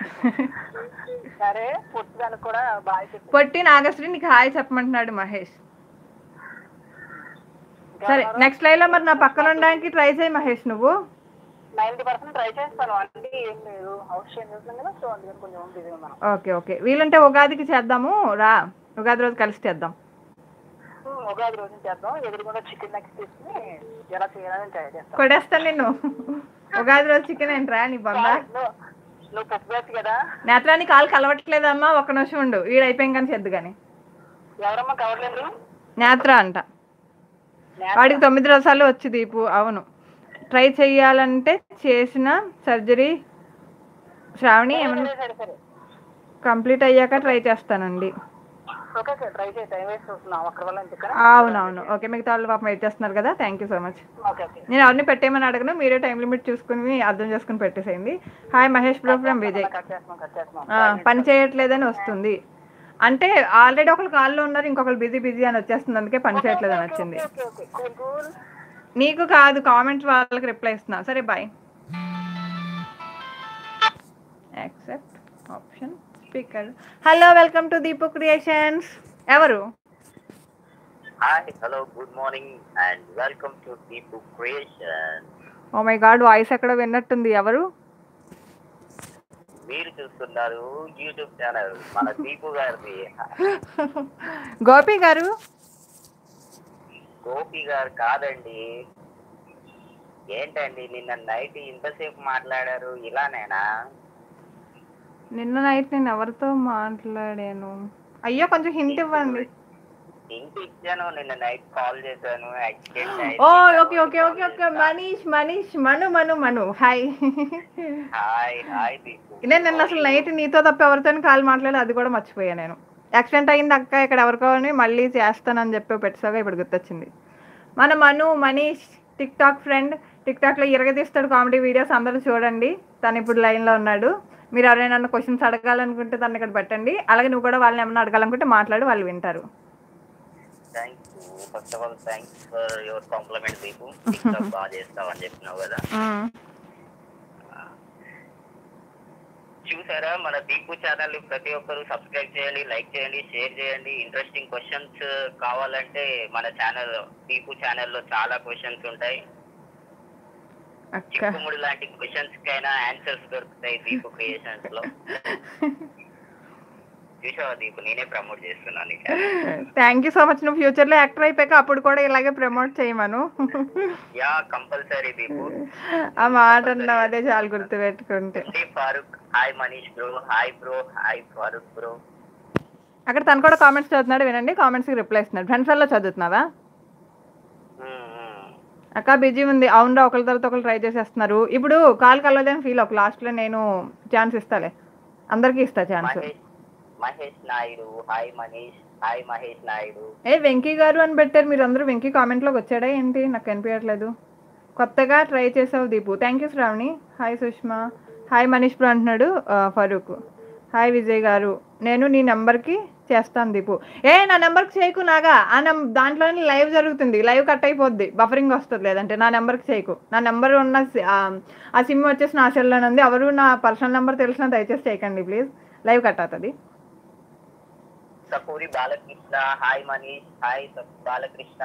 సరే పుట్టుదానికి కూడా బాయ్ చెప్పు పొట్టి నాగశ్రీ నీకు హాయ్ చెప్పమంటున్నాడు మహేష్ సరే నెక్స్ట్ లైవ్ లో మరి నా పక్కన ఉండడానికి ట్రై చేయి మహేష్ నువ్వు నైన్టీ పర్సెంట్ ట్రై చేస్తాను అంటే ఏం లేదు హౌస్ చేంజ్ చేస్తాం కదా సో అందుకని కొంచెం బిజీ ఉన్నాను ఓకే ఓకే వీలుంటే ఉగాదికి చేద్దాము రా ఉగాది రోజు కలిసి చేద్దాం ఉమ్, ఉగాది రోజు చేద్దాం ఎదురుకుండా చికెన్ నెక్స్ట్ తీసుకుని ఎలా చేయాలని ట్రై చేస్తాను కొడేస్తాను నిన్ను ఉగాది రోజు చికెన్ ఏంట్రా నీ బొందా నువ్వు నువ్వు పప్పు వేసి కదా నేత్రాన్ని కాలు కలవట్లేదమ్మా ఒక్క నిమిషం ఉండు వీడు అయిపోయాం కానీ చేద్దు కానీ ఎవరమ్మా కవర్లేదు నేత్ర అంట వాడికి తొమ్మిది రసాలు వచ్చి దీపు అవును ట్రై చెయ్యాలంటే చేసిన సర్జరీ శ్రావణి ఏమన్నా సరే సరే కంప్లీట్ అయ్యాక ట్రై చేస్తానండి ఓకే ఓకే ట్రై చేయి టైం వేస్ట్ చూస్తున్నాం అక్కడ వల్ల ఎందుకని అవునవును ఓకే మిగతా వాళ్ళు పాపం వెయిట్ చేస్తున్నారు కదా thank you so much okay okay నేను ఎవరిని పెట్టేయమని అడగను మీరే టైం లిమిట్ చూసుకుని అర్థం చేసుకుని పెట్టేసేయండి hi Mahesh bro from Vijay cut చేస్తున్నాం కట్ చేస్తున్నాం ఆ, పని చేయట్లేదని వస్తుంది అంటే ఆల్రెడీ ఒకరు కాల్లో ఉన్నారు ఇంకొకరు బిజీ బిజీ అని వచ్చేస్తుంది అందుకే పని చేయట్లేదని వచ్చింది ఓకే ఓకే కూల్ కూల్ నీకు కాదు కామెంట్ వాళ్ళకి రిప్లై ఇస్తున్నా సరే bye accept option speaker hello welcome to Deepu creations ఎవరు hi hello good morning and welcome to Deepu creation oh my god voice ఎక్కడ విన్నట్టుంది ఎవరు మీరు చూస్తున్నారు యూట్యూబ్ ఛానల్ మన దీపు గారిది గోపి గారు గోపి గారు కాదండి ఏంటండి నిన్న నైట్ ఇంతసేపు మాట్లాడారు ఇలానేనా నిన్న నైట్ నేను ఎవరితో మాట్లాడాను అయ్యో కొంచెం హింట్ ఇవ్వండి ఇంటి ఇచ్చాను నిన్న నైట్ కాల్ చేశాను యాక్సిడెంట్ అయింది. Oh okay okay okay okay Manish Manish Manu Manu Manu hi hi hi Deepu నేను నిన్న అసలు నైట్ నీతో తప్ప ఎవరితో కాల్ మాట్లాడి అది కూడా మర్చిపోయా నేను యాక్సిడెంట్ అయింది అక్క ఇక్కడ ఎవరికో అని మళ్ళీ చేస్తానని చెప్పి పెట్టాగా ఇప్పుడు గుర్తొచ్చింది మన Manu Manish tik tok friend tik టాక్లో ఇరగదీస్తాడు కామెడీ వీడియోస్ అందరూ చూడండి తను ఇప్పుడు లైన్లో ఉన్నాడు మీరు ఎవరైనా నన్ను క్వశ్చన్స్ అడగాలనుకుంటే తను ఇక్కడ పెట్టండి అలాగే నువ్వు కూడా వాళ్ళని ఏమైనా అడగాలనుకుంటే మాట్లాడి వాళ్ళు వింటారు thank you first of all thanks for your compliment Deepu ఇంకా బాగా చేస్తావు అని చెప్పినావు కదా మ్మ్. చూసారా మన దీపు ఛానల్ ప్రతి ఒక్కరు సబ్స్క్రైబ్ చేయండి లైక్ చేయండి షేర్ చేయండి ఇంట్రెస్టింగ్ క్వశ్చన్స్ కావాలంటే మన ఛానల్ దీపు ఛానల్లో చాలా క్వశ్చన్స్ ఉంటాయి అక్క చిక్కుముడి లాంటి క్వశ్చన్స్ కైనా ఆన్సర్స్ దొరుకుతాయి దీపు క్రియేషన్స్ లో చూసావా దీపు నేనే ప్రమోట్ చేస్తున్నాను ఈ channel. Thank you so much నువ్వు ఫ్యూచర్లో యాక్టర్ అయిపోయాక అప్పుడు కూడా ఇలాగే ప్రమోట్ చేయమను యా కంపల్సరీ దీపు ఆ మాట అన్నావు అదే చాలా గుర్తుపెట్టుకుంటే డి Farooq hi Manish bro hi bro hi Farooq bro అక్కడ తను కూడా కామెంట్స్ చదువుతున్నాడు వినండి కామెంట్స్కి రిప్లై ఇస్తున్నాడు ఫ్రెండ్స్ వల్ల చదువుతున్నావా అక్క బిజీ ఉంది అవునరా ఒకరి తర్వాత ఒకరు ట్రై చేసేస్తున్నారు ఇప్పుడు కాల్ కలవలేని ఫీల్ ఒక లాస్ట్లో నేను ఛాన్స్ ఇస్తాలే అందరికీ ఇస్తా chance Mahesh Mahesh Naidu hi Manish hi Mahesh Naidu ఏ వెంకీ గారు అని పెట్టారు మీరు అందరూ వెంకీ కామెంట్లోకి వచ్చాడా ఏంటి నాకు కనిపించట్లేదు కొత్తగా ట్రై చేసావు Deepu thank you Sravani hi Sushma hi Manish bro అంటున్నాడు ఆ, ఫరూక్ హాయ్ విజయ్ గారు నేను నీ నెంబర్కి చేస్తాను దీపు ఏ నా నెంబర్కి చేయకు నాగా ఆ నెం దాంట్లోనే లైవ్ జరుగుతుంది లైవ్ కట్ అయిపోద్ది బఫరింగ్ వస్తుంది లేదంటే నా నెంబర్కి చేయకు నా నెంబర్ ఉన్న సి- ఆ, ఆ సిమ్ వచ్చేసి నా సెల్లోనే ఉంది ఎవరు నా పర్సనల్ నెంబర్ తెలిసినా దయచేసి చేయకండి ప్లీజ్ లైవ్ కట్ అవుతుంది సపూరి Balakrishna hi Manish hi Balakrishna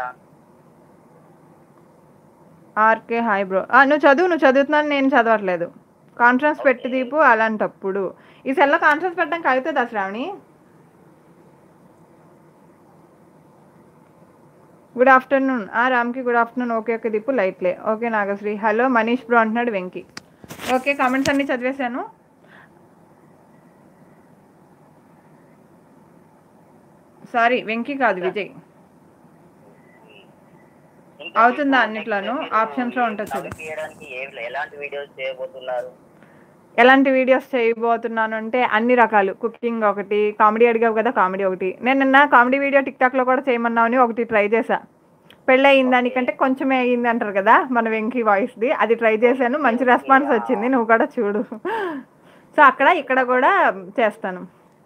RK hi bro నువ్వు చదువు నువ్వు చదువుతున్నాను నేను చదవట్లేదు కాన్ఫరెన్స్ పెట్టి దీపు అలాంటప్పుడు ఈ సెల్లో కాన్ఫరెన్స్ పెట్టడానికి అవుతుందా శ్రావణి గుడ్ ఆఫ్టర్నూన్ ఆ రామ్కి good afternoon okay okay Deepu లైట్లే okay Nagasri hello Manish bro అంటున్నాడు వెంకీ ఓకే కామెంట్స్ అన్నీ చదివేశాను సారీ వెంకీ కాదు విజయ్ ఇంకా అవుతుందా మీకు అన్నిట్లోనూ? next మీరు Options లో ఉంటుంది చూడు. నవ్వు తీయడానికి ఏ- ఎలాంటి వీడియోస్ చేయబోతున్నారు ఎలాంటి వీడియోస్ చేయబోతున్నాను అంటే అన్ని రకాలు కుకింగ్ ఒకటి కామెడీ అడిగావు కదా కామెడీ ఒకటి నేను నిన్న కామెడీ వీడియో టిక్టాక్లో కూడా చేయమన్నామని ఒకటి ట్రై చేశా పెళ్ళి అయింది దానికంటే కొంచెమే అయ్యింది అంటారు కదా మన వెంకీ వాయిస్ది అది ట్రై చేశాను మంచి రెస్పాన్స్ వచ్చింది నువ్వు కూడా చూడు సో అక్కడ ఇక్కడ కూడా చేస్తాను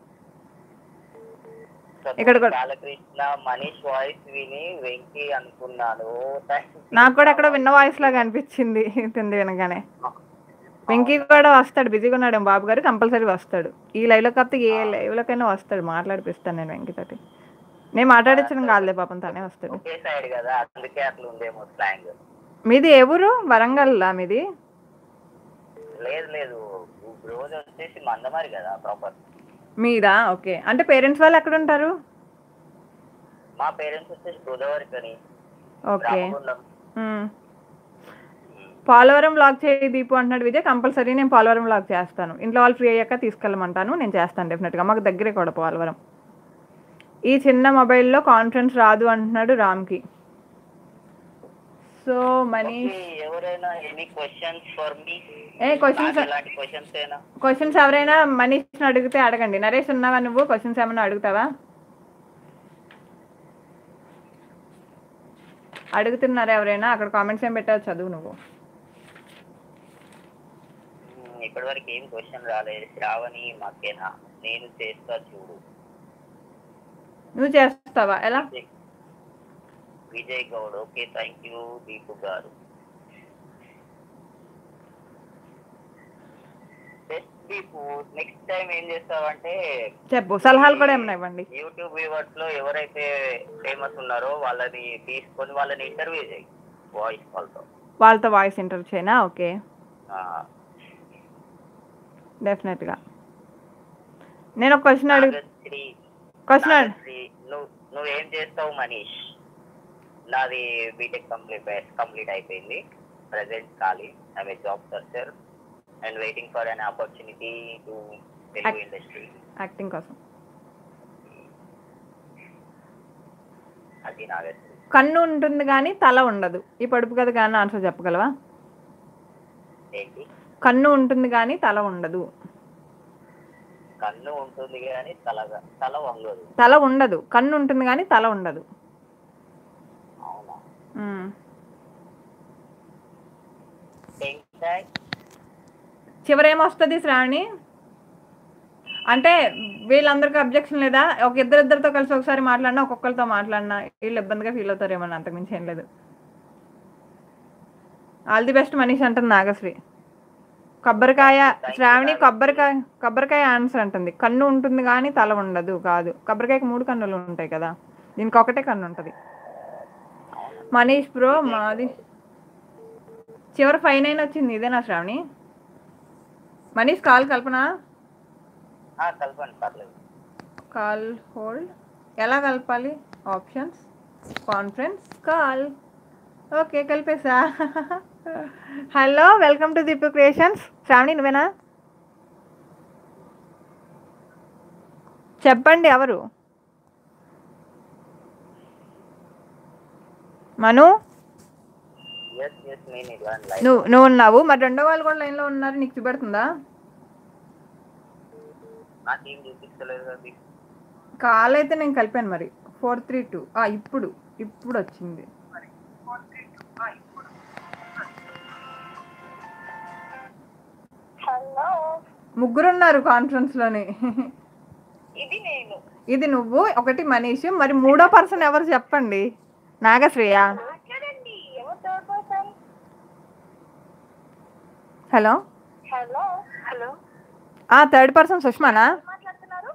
ఇక్కడ కూడా- బాలకృష్ణ మనీష్ వాయిస్ విని వెంకీ అనుకున్నాను నాకు కూడా ఎక్కడో విన్న వాయిస్ లాగా అనిపించింది తింది వినగానే వెంకీ కూడా వస్తాడు బిజీగా ఉన్నాడు బాబు గారు కంపల్సరీ వస్తాడు ఈ లైవ్లో కాకపోతే ఏ లైవ్లోకైనా వస్తాడు మాట్లాడిపిస్తాను నేను వెంకీతోటి నేను మాట్లాడించడం కాదులే పాపం తనే వస్తాడు ఒకే సైడ్ కదా అందుకే అట్లా ఉందేమో స్లాంగ్ మీది ఏ ఊరు వరంగల్లా మీది లేదు లేదు రోజు వచ్చేసి మందమారి కదా ప్రాపర్ మీదా ఓకే అంటే పేరెంట్స్ వాళ్ళు ఎక్కడ ఉంటారు మా పేరెంట్స్ వచ్చేసి గోదావరి కని ఓకే రామగుండం మ్మ్. పోలవరం లాక్ చేయి దీపు అంటున్నాడు విజయ్ కంపల్సరీ నేను పోలవరం లాక్ చేస్తాను ఇంట్లో వాళ్ళు ఫ్రీ అయ్యాక తీసుకెళ్ళమంటాను నేను చేస్తాను డెఫినెట్గా మాకు దగ్గరే కూడా పోలవరం ఈ చిన్న మొబైల్లో కాన్ఫరెన్స్ రాదు అంటున్నాడు రామ్కి సో మనీష్ Okay, ఎవరైనా ఎనీ క్వశ్చన్స్ ఫర్ మీ ఏ క్వశ్చన్స్ ఎలాంటి క్వశ్చన్స్ అయినా క్వశ్చన్స్ ఎవరైనా మనీష్ని అడిగితే అడగండి నరేష్ ఉన్నావా నువ్వు క్వశ్చన్స్ ఏమైనా అడుగుతావా అడుగుతున్నారా ఎవరైనా అక్కడ కామెంట్స్ ఏం పెట్టావు చదువు నువ్వు మ్మ్, ఇప్పటి వరకు ఏం క్వశ్చన్ రాలేదు శ్రావణి మాకేనా నేను చేస్తా చూడు నువ్వు చేస్తావా ఎలా Vijay- Vijay Goud okay thank you Deepu గారు Best దీపు నెక్స్ట్ టైం ఏం చేస్తావంటే చెప్పు సలహాలు కూడా ఏమైనా ఇవ్వండి యూట్యూబ్ వ్యూవర్స్ లో ఎవరైతే ఫేమస్ ఉన్నారో వాళ్ళని తీసుకొని వాళ్ళని ఇంటర్వ్యూ చేయి వాయిస్ కాల్ తో వాళ్ళతో వాయిస్ ఇంటర్వ్యూ చేయనా ఓకే ఆ, డెఫినెట్గా నేను ఒక క్వశ్చన్ అడుగు నాగశ్రీ క్వశ్చన్ అడుగు నాగశ్రీ, నువ్వు నువ్వేం చేస్తావు మనీష్ నాది బీటెక్ కంప్లీట్ కంప్లీట్ అయిపోయింది ప్రజెంట్ ఖాళీ I'm a job searcher and waiting for an opportunity to Telugu Ac- industry acting కోసం అది నాగశ్రీ కన్ను ఉంటుంది కానీ తల ఉండదు ఈ పొడుపు కథ కానీ ఆన్సర్ చెప్పగలవా ఏంటి కన్ను ఉంటుంది కానీ తల ఉండదు కన్ను ఉంటుంది కానీ తల తల వంగదు తల ఉండదు కన్ను ఉంటుంది కానీ తల ఉండదు అవునా మ్మ్. టెంకాయ్ చివరేమొస్తుంది శ్రావణి అంటే వీళ్ళందరికీ అబ్జెక్షన్ లేదా ఒక ఇద్దరిద్దరితో కలిసి ఒకసారి మాట్లాడినా ఒక్కొక్కరితో మాట్లాడినా వీళ్ళు ఇబ్బందిగా ఫీల్ అవుతారేమో అంతకుమించి ఏం లేదు ఆల్ ది బెస్ట్ మనీష్ అంటుంది నాగశ్రీ కొబ్బరికాయ శ్రావణి కొబ్బరికాయ కొబ్బరికాయ ఆన్సర్ అంటుంది కన్ను ఉంటుంది కానీ తల ఉండదు కాదు కొబ్బరికాయకి మూడు కన్నులు ఉంటాయి కదా దీనికి ఒకటే కన్ను ఉంటుంది మనీష్ బ్రో మాది చివరి ఫైవ్ నైన్ వచ్చింది ఇదేనా శ్రావణి మనీష్ కాల్ కల్పన ఆ, కలపండి పర్లేదు కాల్ హోల్డ్ ఎలా కలపాలి ఆప్షన్స్ కాన్ఫరెన్స్ కాల్ ఓకే కలిపేసా hello welcome to Deepu creations Sravani నువ్వేనా చెప్పండి ఎవరు మను ఎస్ ఎస్ నేను ఇలా లైవ్ నువ్వు నువ్వు ఉన్నావు మరి రెండో వాళ్ళు కూడా లైన్లో ఉన్నారు నీకు చూపెడుతుందా నా టీం చూపించలేదు కదా కాల్ అయితే నేను కలిపాను మరి ఫోర్ త్రీ టూ ఇప్పుడు ఇప్పుడు వచ్చింది హలో ముగ్గురు ఉన్నారు కాన్ఫరెన్స్లోని ఇది నేను ఇది నువ్వు ఒకటి మనీష్ మరి మూడో పర్సన్ ఎవరు చెప్పండి నాగశ్రేయ మాట్లాడండి ఎవరు third person hello hello hello ఆ థర్డ్ పర్సన్ సుష్మానా మాట్లాడుతున్నారు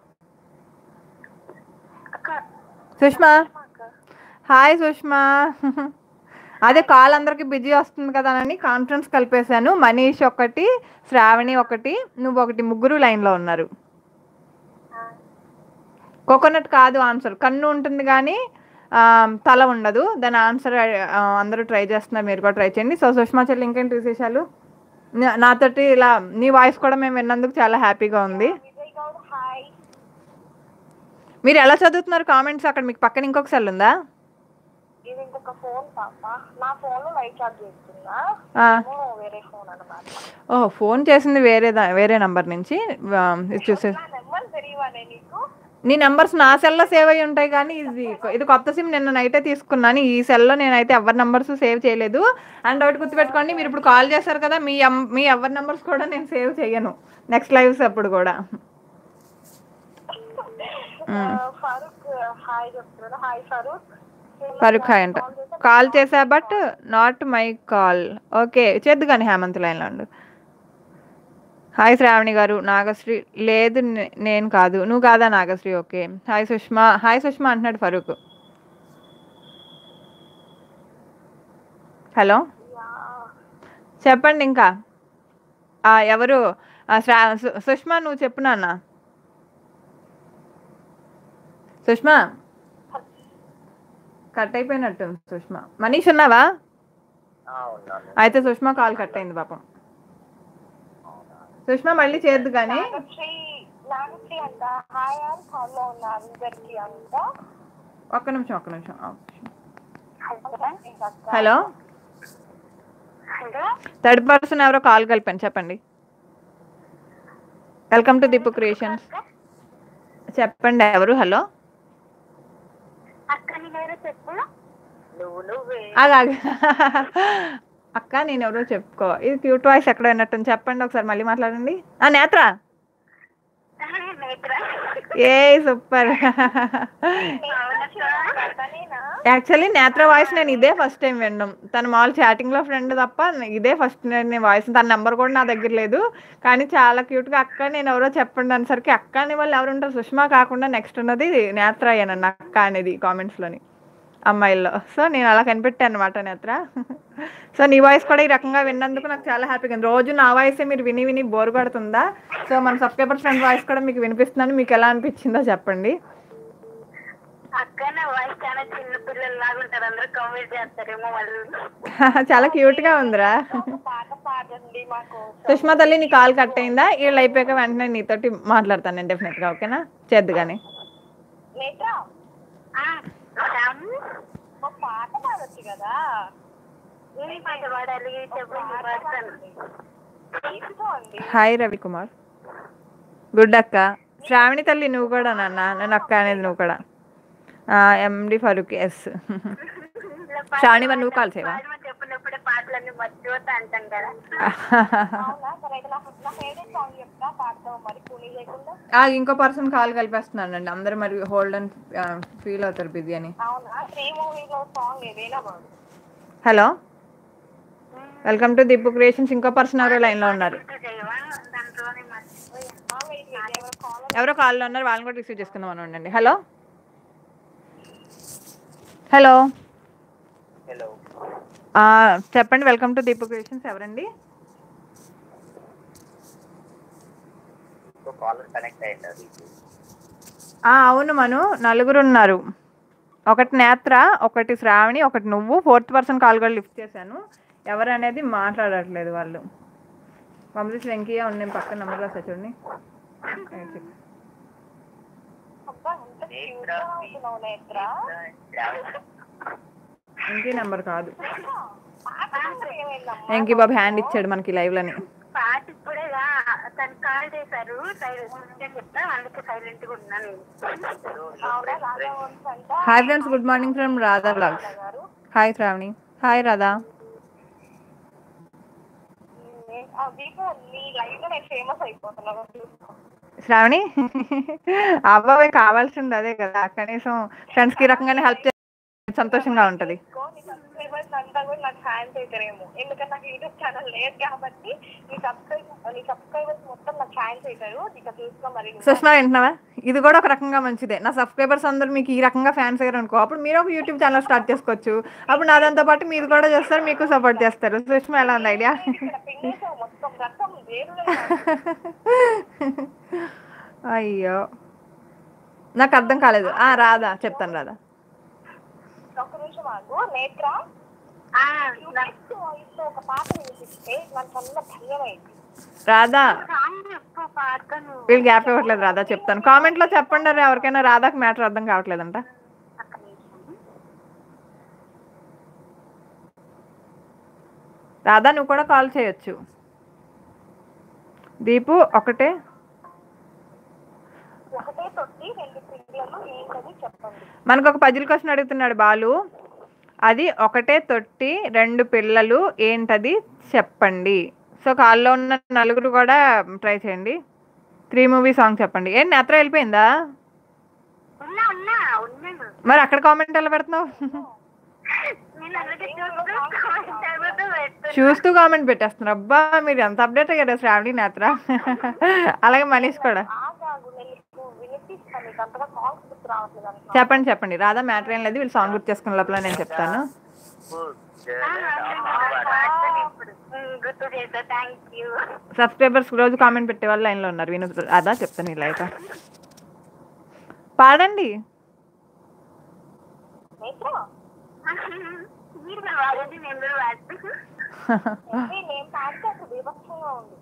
అక్క సుష్మా అక్క హాయ్ సుష్మా అదే కాల్ అందరికి బిజీ వస్తుంది కదా అని కాన్ఫరెన్స్ కలిపేశాను మనీష్ ఒకటి శ్రావణి ఒకటి నువ్వు ఒకటి ముగ్గురు లైన్లో ఉన్నారు కోకోనట్ కాదు ఆన్సర్ కన్ను ఉంటుంది కానీ ఆ, తల ఉండదు దాని ఆన్సర్ ఆ, అందరూ ట్రై చేస్తున్నారు మీరు కూడా ట్రై చేయండి సో సుష్మా చెల్లి ఇంకేంటి విశేషాలు నా- నాతోటి ఇలా నీ వాయిస్ కూడా మేము విన్నందుకు చాలా హ్యాపీగా ఉంది విజయ్ గౌడ్ హాయ్ మీరు ఎలా చదువుతున్నారు కామెంట్స్ అక్కడ మీకు పక్కన ఇంకొక సెల్ ఉందా ఇది ఇంకొక ఫోన్ పాప నా ఫోన్ లో లైట్ చార్జ్ చేస్తున్నా ఆ, ఏమో వేరే ఫోన్ అన్నమాట ఓ ఫోన్ చేసింది వేరే దా వేరే నంబర్ నుంచి ఆ, ఇది చూసే నా నెంబర్ తెలియవానే నీకు నీ నెంబర్స్ నా సెల్లో సేవ్ అయి ఉంటాయి కానీ ఇది ఇది కొత్త సిమ్ నిన్న నైటే తీసుకున్నాను ఈ సెల్లో నేనైతే ఎవరి నెంబర్స్ సేవ్ చేయలేదు అండ్ ఒకటి గుర్తుపెట్టుకోండి మీరు ఇప్పుడు కాల్ చేశారు కదా మీ ఎం- మీ ఎవరి నెంబర్స్ కూడా నేను సేవ్ చేయను నెక్స్ట్ లైవ్స్ అప్పుడు కూడా ఆ, ఫారూక్ హాయ్ చెప్తున్నాడు హాయ్ ఫారూక్ ఫరూక్ హాయ్ అంట కాల్ చేసా but not my call okay చేద్దు కానీ హేమంత్ లైన్లో ఉండు హాయ్ శ్రావణి గారు నాగశ్రీ లేదు నే- నేను కాదు నువ్వు కాదా Nagasri okay hi Sushma hi Sushma అంటున్నాడు ఫరూక్ హలో చెప్పండి ఇంకా ఆ, ఎవరు ఆ, శ్రా సు- సుష్మా నువ్వు చెప్పు నాన్న సుష్మా కట్ అయిపోయినట్టు సుష్మా మనీష్ ఉన్నావా ఆ, ఉన్నాను అయితే సుష్మా కాల్ కట్ అయింది పాపం సుష్మా మళ్ళీ చేయొద్దు కానీ నాగశ్రీ నాగశ్రీ అంట హాయ్ అని కాల్ లో ఉన్న అందరికి అంట ఒక్క నిమిషం ఒక్క నిమిషం ఆ, hello hello hello third person ఎవరో కాల్ కలిపాను చెప్పండి వెల్కమ్ టు దీపు క్రియేషన్స్ చెప్పండి ఎవరు హలో అక్క నేను చెప్పు నువ్వు నువ్వే అలాగే అక్క నేను ఎవరో చెప్పుకో ఇది క్యూట్ వాయిస్ ఎక్కడ విన్నట్టు చెప్పండి ఒకసారి మళ్ళీ మాట్లాడండి ఆ నేత్ర నేత్ర ఏ సూపర్ యాక్చువల్లీ నేత్ర వాయిస్ నేను ఇదే ఫస్ట్ టైం వినడం తను మామూలు చాటింగ్లో ఫ్రెండ్ తప్ప ఇదే ఫస్ట్ నేను వాయిస్ తన నెంబర్ కూడా నా దగ్గర లేదు కానీ చాలా క్యూట్గా అక్క నేను ఎవరో చెప్పండి అనేసరికి అక్క అనే వాళ్ళు ఎవరు ఉంటారు సుష్మా కాకుండా నెక్స్ట్ ఉన్నది నేత్ర అయ్యానండి అక్క అనేది కామెంట్స్లోని అమ్మాయిల్లో సో నేను అలా కనిపెట్టాను అనమాట నేత్ర సో నీ వాయిస్ కూడా ఈ రకంగా విన్నందుకు నాకు చాలా హ్యాపీగా ఉంది రోజు నా వాయిసే మీరు విని విని బోర్ కొడుతుందా సో మన సబ్స్క్రైబర్స్ ఫ్రెండ్ వాయిస్ కూడా మీకు వినిపిస్తున్నాను మీకు ఎలా అనిపించిందో చెప్పండి అక్క నా వాయిస్ చాలా చిన్న పిల్లలు లాగా ఉంటారు అందరూ కామెంట్ చేస్తారేమో వాళ్ళు చాలా క్యూట్గా ఉందిరా ఒక పాట పాడండి మాకు సుష్మా తల్లి నీ కాల్ కట్ అయిందా వీళ్ళు అయిపోయాక వెంటనే నీతోటి మాట్లాడతాను నేను డెఫినెట్గా ఓకేనా చేద్దు కానీ నేత్ర ఒక పాట పాడొచ్చు కదా ఏ పాట పాడాలి చెప్పండి పాడతాను తీసుకోండి హాయ్ రవికుమార్ గుడ్ అక్క శ్రావణి తల్లి నువ్వు కూడా నాన్న నేను అక్క అనేది నువ్వు కూడా ఎండి ఫరూక్ ఎస్ శ్రావణి మరి నువ్వు కాల్ చేయవా చెప్పినప్పుడే పాటలన్నీ మర్చిపోతా అంటాం కదా అవునా సరే అయితే నాకు నా ఫేవరెట్ సాంగ్ చెప్తా పాడతావు మరి కూనీ లేకుండా ఆ, ఇంకో పర్సన్ కాల్ కలిపేస్తున్నాను అండి అందరూ మరి హోల్డ్ అండ్ ఫీల్ అవుతారు బిజీ అని అవునా శ్రీ మూవీలో సాంగ్ ఏదైనా బాగుంది hello welcome to Deepu creations ఇంకో పర్సన్ ఎవరో లైన్లో ఉన్నారు దాంట్లోనే మర్చిపోయా కాల్ ఎవరో కాల్లో ఉన్నారు వాళ్ళని కూడా రిసీవ్ చేసుకుందాం అని ఉండండి హలో హలో హలో ఆ, చెప్పండి వెల్కమ్ టు దీపక్ క్రియేషన్స్ ఎవరండి సో కాలర్ కనెక్ట్ అయ్యింది అది ఆ, అవును మను నలుగురు ఉన్నారు ఒకటి నేత్ర ఒకటి శ్రావణి ఒకటి నువ్వు ఫోర్త్ పర్సన్ కాల్ కూడా లిఫ్ట్ చేశాను ఎవరు అనేది మాట్లాడట్లేదు వాళ్ళు పంపించి వెంకయ్య ఉన్నాయి పక్కన నెంబర్ రాసా చూడండి ఎయిట్ సిక్స్. అబ్బా ఎంత క్యూట్ గా ఉంటున్నావు నేత్ర వెంకీ నెంబర్ కాదు పాట ఏమైందమ్మా వెంకీ బాబు హ్యాండ్ ఇచ్చాడు మనకి లైవ్లని పాట ఇప్పుడే తను కాల్ చేశారు సైలెంట్ అని చెప్తా అందుకే సైలెంట్ గా ఉన్నాను ఆవిడ రాధా వంశ్ అంట hi friends good morning from Radha blogs garu hi Shravani hi Radha నే- ఆ దీపు నీ లైఫ్ లో నేను ఫేమస్ అయిపోతున్నాను చూసుకో శ్రావణి అబ్బాయి కావాల్సింది అదే కదా కనీసం ఫ్రెండ్స్ కి ఈ రకంగానే హెల్ప్ చేస్తే సంతోషంగా ఉంటది ఎక్కువ నీ సబ్స్క్రైబర్స్ అంతా కూడా నాకు ఫ్యాన్స్ అవుతారేమో ఎందుకంటే నాకు యూట్యూబ్ ఛానల్ లేదు కాబట్టి నీ సబ్స్క్రైబ్ నీ సబ్స్క్రైబర్స్ మొత్తం నాకు ఫ్యాన్స్ అవుతారు ఇక చూసుకో మరి నువ్వు. సుష్మా వింటున్నావా ఇది కూడా ఒక రకంగా మంచిదే నా సబ్స్క్రైబర్స్ అందరూ మీకు ఈ రకంగా ఫ్యాన్స్ అయ్యారు అనుకో అప్పుడు మీరు ఒక యూట్యూబ్ ఛానల్ స్టార్ట్ చేసుకోవచ్చు అప్పుడు నా దాంతో పాటు మీరు కూడా చేస్తారు మీకు సపోర్ట్ చేస్తారు సుష్మా ఎలా ఉంది ఐడియా ఇక్కడ పింగేసావు మొత్తం రక్తం వేరులే అయ్యో నాకు అర్థం కాలేదు ఆ రాదా చెప్తాను రాదా ఒక్క నిమిషం ఆగు నేత్ర నెక్స్ట్ వాయిస్ లో ఒక పాట వినిపిస్తే నాకు చాలా భయం అయింది రాధా సాంగ్ ఎక్కువ పాడతాను వీళ్ళు గ్యాప్ ఇవ్వట్లేదు రాధా చెప్తాను కామెంట్ లో చెప్పండి రే ఎవరికైనా రాధాకి మ్యాటర్ అర్థం కావట్లేదంట ఒక్క నిమిషం రాధా నువ్వు కూడా కాల్ చేయొచ్చు దీపు ఒకటే ఒకటే తొట్టి రెండు పిల్లలు ఏంటది చెప్పండి మనకు ఒక పజిల్ క్వశ్చన్ అడుగుతున్నాడు బాలు అది ఒకటే తొట్టి రెండు పిల్లలు ఏంటది చెప్పండి సో కాల్లో ఉన్న నలుగురు కూడా ట్రై చేయండి త్రీ మూవీ సాంగ్ చెప్పండి ఏం నేత్ర వెళ్ళిపోయిందా ఉన్నా ఉన్నా ఉన్నాను మరి అక్కడ కామెంట్ ఎలా పెడుతున్నావు నేను అలాగే చూస్తూ తర్వాత పెడతాను. చూస్తూ కామెంట్ పెట్టేస్తున్నారు అబ్బా మీరు ఎంత అప్డేట్ అయ్యారు శ్రావణి నేత్ర అలాగే మనీష్ కూడా ఆగాగు నేను నీకు వినిపిస్తాను నీకు అంతగా సాంగ్స్ గుర్తు రావట్లేదు అంటున్నా చెప్పండి చెప్పండి రాధా మ్యాటర్ ఏం లేదు వీళ్ళు సాంగ్ గుర్తు చేసుకున్న లోపల నేను చెప్తాను పాడతాను ఇప్పుడు ఉమ్, గుర్తు చేస్తా థ్యాంక్ యూ సబ్స్క్రైబర్స్ రోజు కామెంట్ పెట్టే వాళ్ళు లైన్లో ఉన్నారు విను అదా చెప్తాను ఇలా అయితే పాడండి నేత్ర మీరు కూడా వాడండి నేను కూడా వాడతాను ఏంటి నేను పాడితే అసలు బీభత్సంగా ఉంది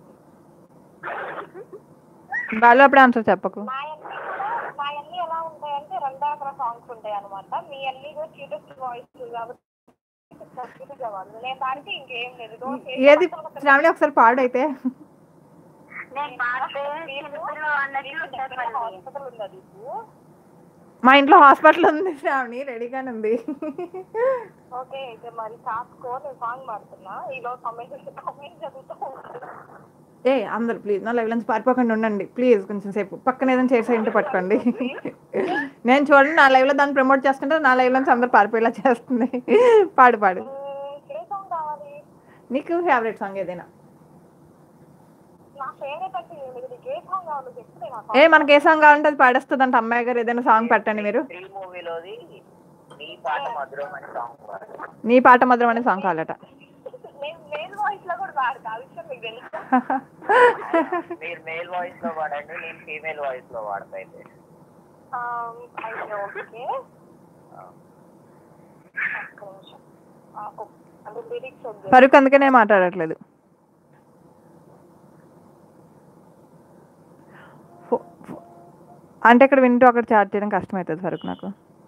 బాలు అప్పుడు ఆన్సర్ చెప్పకు మా అన్ని కూడా మా అన్ని ఎలా ఉంటాయంటే రెండాకర సాంగ్స్ ఉంటాయి అనమాట మీ అన్ని కూడా క్యూటెస్ట్ వాయిస్ కాబట్టి cute గా వాళ్ళు. నేను పాడితే ఇంకేం లేదు Don't say ఏది శ్రావణి ఒకసారి పాడు అయితే నేను పాడితే చిన్నపిల్ల అన్నట్టు ఉంటుంది మళ్ళీ. హాస్పిటల్ ఉంది అది మా ఇంట్లో హాస్పిటల్ ఉంది శ్రావణి రెడీగానే ఉంది ఓకే అయితే మరి కాసుకో నేను సాంగ్ పాడుతున్నా ఈలో కమెంట్ కమెంట్ చదువుతూ ఉంటాను ఏ అందరు ప్లీజ్ నా లైవ్ నుంచి పారిపోకుండా ఉండండి ప్లీజ్ కొంచెం సేపు పక్కన ఏదైనా చేసే ఇంటి పట్టుకోండి నేను చూడండి నా లైవ్లో దాన్ని ప్రమోట్ చేస్తుంటే నా లైవ్ నుంచి అందరు పారిపోయేలా చేస్తుంది పాడు పాడు మ్మ్, ఏ సాంగ్ కావాలి నీకు ఫేవరెట్ సాంగ్ ఏదైనా నా ఫేవరెట్ అంటే ఏం లేదు నీకు ఏ సాంగ్ కావాలో చెప్తే నేను ఆ ఏ song మనకి ఏ సాంగ్ కావాలంటే అది పాడేస్తుంది అంటే అమ్మాయి గారు ఏదైనా సాంగ్ పెట్టండి మీరు త్రీ మూవీలోది నీ పాట మధురం అని సాంగ్ పాడు నీ పాట మధురం అనే సాంగ్ కావాలట నేను మేల్ వాయిస్ లో కూడా పాడతా ఆ విషయం మీకు తెలుసా మీరు మేల్ వాయిస్ లో పాడండి నేను ఫీమేల్ వాయిస్ లో పాడతా అయితే అయితే ఓకే ఒక్క నిమిషం నాకు అంటే లిరిక్స్ వద్దు పరుకు అందుకనే మాట్లాడట్లేదు ఫో- ఫో- అంటే ఇక్కడ వింటూ అక్కడ చార్జ్ చేయడం కష్టమవుతుంది ఫరుక్ నాకు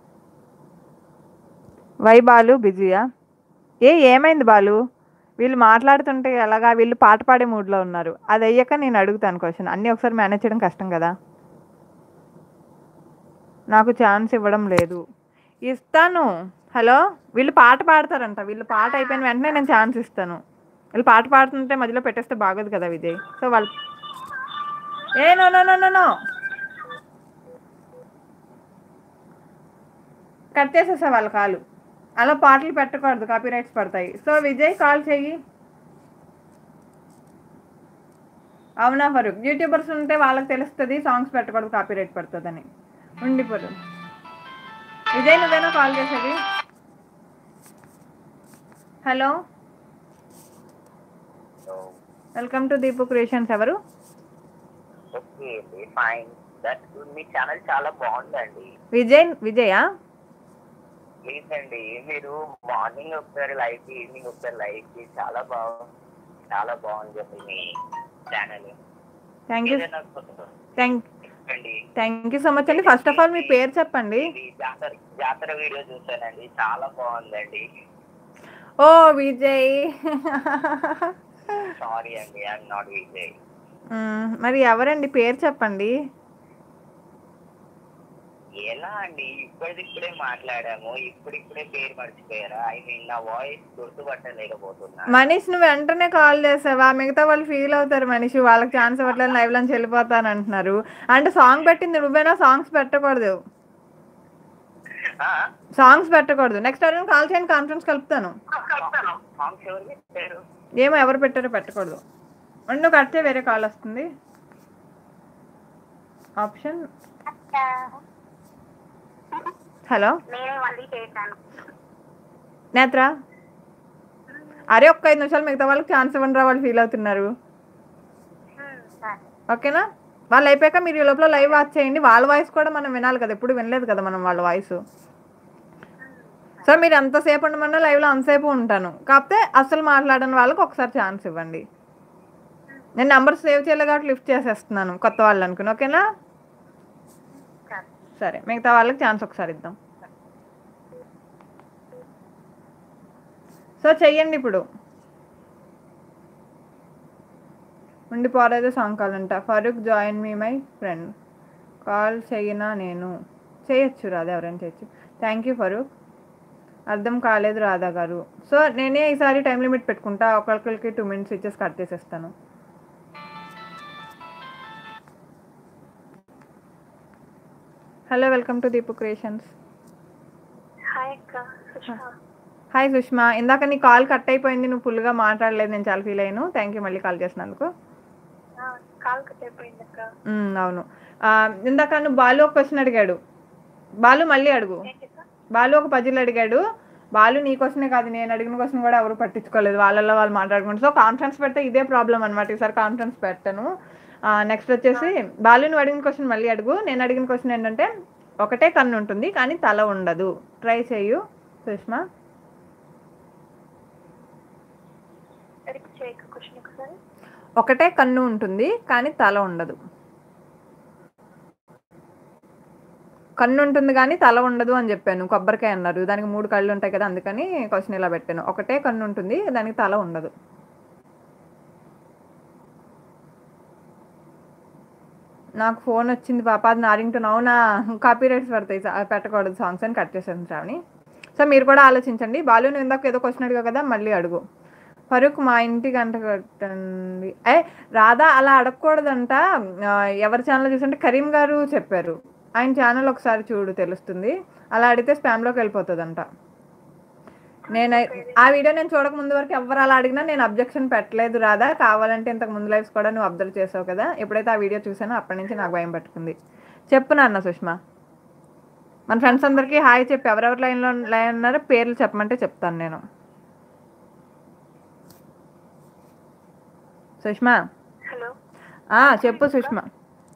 వై బాలు బిజీయా ఏ ఏమైంది బాలు వీళ్ళు మాట్లాడుతుంటే ఎలాగా వీళ్ళు పాట పాడే మూడ్లో ఉన్నారు అది అయ్యాక నేను అడుగుతాను క్వశ్చన్ అన్నీ ఒకసారి మేనేజ్ చేయడం కష్టం కదా నాకు ఛాన్స్ ఇవ్వడం లేదు ఇస్తాను హలో వీళ్ళు పాట పాడతారంట వీళ్ళు పాట అయిపోయిన వెంటనే నేను ఛాన్స్ ఇస్తాను వీళ్ళు పాట పాడుతుంటే మధ్యలో పెట్టేస్తే బాగోదు కదా విజయ్ సో వాళ్ళు ఏ no no no no no cut చేసేసా వాళ్ళ కాలు అలా పాటలు పెట్టకూడదు కాపీ రైట్స్ పడతాయి సో విజయ్ కాల్ చెయ్యి అవునా ఫరూక్ యూట్యూబర్స్ ఉంటే వాళ్ళకి తెలుస్తుంది సాంగ్స్ పెట్టకూడదు కాపీ రైట్ పడుతుందని ఉండిపోదు విజయ్ నువ్వేనా కాల్ చేసేది hello so welcome to Deepu creations ఎవరు ఓకే అండి ఫైన్ దట్ మీ ఛానల్ చాలా బాగుందండి విజయ్ విజయా ప్లీజ్ అండి మీరు మార్నింగ్ ఒకసారి లైవ్ ఈవినింగ్ ఒకసారి లైవ్ చాలా బాగుంది చాలా బాగుంది మీ ఛానల్ థ్యాంక్ యూ ఏదైనా థ్యాంక్ అండి థ్యాంక్ యూ సో మచ్ అండి ఫస్ట్ ఆఫ్ ఆల్ మీ పేరు చెప్పండి ఇది జాతర జాతర వీడియో చూసానండి చాలా బాగుందండి ఓ విజయ్ సారీ అండి ఐఎమ్ నాట్ విజయ్ మ్మ్, మరి ఎవరండి పేరు చెప్పండి ఎలా అండి ఇప్పటికిప్పుడే మాట్లాడాము ఇప్పుడిప్పుడే పేరు మర్చిపోయారా ఐ మీన్ నా వాయిస్ గుర్తుపట్టలేకపోతున్నా మనీష్ నువ్వు వెంటనే కాల్ చేసావా మిగతా వాళ్ళు ఫీల్ అవుతారు మనిషి వాళ్ళకి ఛాన్స్ ఇవ్వట్లేదు లైవ్ నుంచి వెళ్ళిపోతాను అంటున్నారు అంటే సాంగ్ పెట్టింది నువ్వేనా సాంగ్స్ పెట్టకూడదు ఆ? సాంగ్స్ పెట్టకూడదు నెక్స్ట్ ఎవరైనా కాల్ చేయండి కాన్ఫరెన్స్ కలుపుతాను సాంగ్స్ ఎవరు పెట్టారు ఏమో ఎవరు పెట్టారో పెట్టకూడదు ఉండు కడితే వేరే కాల్ వస్తుంది ఆప్షన్ హలో నేనే మళ్ళీ చేశాను నేత్ర అరే ఒక్క ఐదు నిమిషాలు మిగతా వాళ్ళకి ఛాన్స్ ఇవ్వండి రా వాళ్ళు ఫీల్ అవుతున్నారు ఉమ్, సరే ఓకేనా వాళ్ళు అయిపోయాక మీరు ఈ లోపల లైవ్ వాచ్ చేయండి వాళ్ళ వాయిస్ కూడా మనం వినాలి కదా ఎప్పుడు వినలేదు కదా మనం వాళ్ళ వాయిస్ సో మీరు ఎంతసేపు ఉండమన్నా లైవ్లో అంతసేపు ఉంటాను కాకపోతే అస్సలు మాట్లాడని వాళ్ళకి ఒకసారి ఛాన్స్ ఇవ్వండి నేను నెంబర్ సేవ్ చేయలేదు కాబట్టి లిఫ్ట్ చేసేస్తున్నాను కొత్త వాళ్ళు అనుకుని ఓకేనా సరే సరే మిగతా వాళ్ళకి ఛాన్స్ ఒకసారి ఇద్దాం సో చెయ్యండి ఇప్పుడు ఉండి పోరాదే సాంగ్ కాల్ అంట Farooq join me my friend call చెయ్యనా నేను చేయొచ్చు రాధా ఎవరైనా చేయొచ్చు థ్యాంక్ యూ ఫరూక్ అర్థం కాలేదు రాధా గారు సో నేనే ఈసారి టైం లిమిట్ పెట్టుకుంటా ఒకరికొకరికి టూ మినిట్స్ ఇచ్చేసి కట్ చేసేస్తాను hello welcome to Deepu creations hi అక్క సుష్మా హాయ్ సుష్మా ఇందాక నీ కాల్ కట్ అయిపోయింది నువ్వు ఫుల్గా మాట్లాడలేదు నేను చాలా ఫీల్ అయ్యాను థ్యాంక్ యూ మళ్ళీ కాల్ చేసినందుకు ఆ, కాల్ కట్ అయిపోయింది అక్క మ్మ్, అవును ఆ, ఇందాక నువ్వు బాలు ఒక క్వశ్చన్ అడిగాడు బాలు మళ్ళీ అడుగు ఏంటి అక్క బాలు ఒక పజిల్ అడిగాడు బాలు నీ క్వశ్చనే కాదు నేను అడిగిన క్వశ్చన్ కూడా ఎవరు పట్టించుకోలేదు వాళ్ళల్లో వాళ్ళు మాట్లాడుకుంటారు సో కాన్ఫరెన్స్ పెడితే ఇదే ప్రాబ్లం అనమాట ఈసారి కాన్ఫరెన్స్ పెట్టాను నెక్స్ట్ వచ్చేసి బాలు నువ్వు అడిగిన క్వశ్చన్ మళ్ళీ అడుగు నేను అడిగిన క్వశ్చన్ ఏంటంటే ఒకటే కన్ను ఉంటుంది కానీ తల ఉండదు ట్రై చేయు సుష్మా రిపీట్ చేయక క్వశ్చన్ ఒకసారి ఒకటే కన్ను ఉంటుంది కానీ తల ఉండదు కన్ను ఉంటుంది కానీ తల ఉండదు అని చెప్పాను కొబ్బరికాయ అన్నారు దానికి మూడు కళ్ళు ఉంటాయి కదా అందుకని క్వశ్చన్ ఇలా పెట్టాను ఒకటే కన్ను ఉంటుంది దానికి తల ఉండదు నాకు ఫోన్ వచ్చింది పాప అది నారింగ్టన్ అవునా కాపీ రైట్స్ పడతాయి సా- పెట్టకూడదు సాంగ్స్ అని కట్ చేశాను శ్రావణి సో మీరు కూడా ఆలోచించండి బాలు నువ్వు ఇందాక ఏదో క్వశ్చన్ అడిగా కదా మళ్ళీ అడుగు ఫరూక్ మా ఇంటి గంట కట్టండి ఏ రాధా అలా అడగకూడదంట ఆ, ఎవరి ఛానల్ చూసంటే కరీం గారు చెప్పారు ఆయన ఛానల్ ఒకసారి చూడు తెలుస్తుంది అలా అడిగితే స్పామ్లోకి వెళ్ళిపోతుందంట నేను ఆ వీడియో నేను చూడక ముందు వరకు ఎవరు అలా అడిగినా నేను అబ్జెక్షన్ పెట్టలేదు రాదా కావాలంటే ఇంతకు ముందు లైఫ్స్ కూడా నువ్వు అబ్జర్వ్ చేసావు కదా ఎప్పుడైతే ఆ వీడియో చూసానో అప్పటి నుంచి నాకు భయం పట్టుకుంది చెప్పు నాన్న సుష్మా మన ఫ్రెండ్స్ అందరికీ హాయ్ చెప్పి ఎవరెవరు లైన్లో లైన్ ఉన్నారో పేర్లు చెప్పమంటే చెప్తాను నేను సుష్మా హలో ఆ, చెప్పు సుష్మా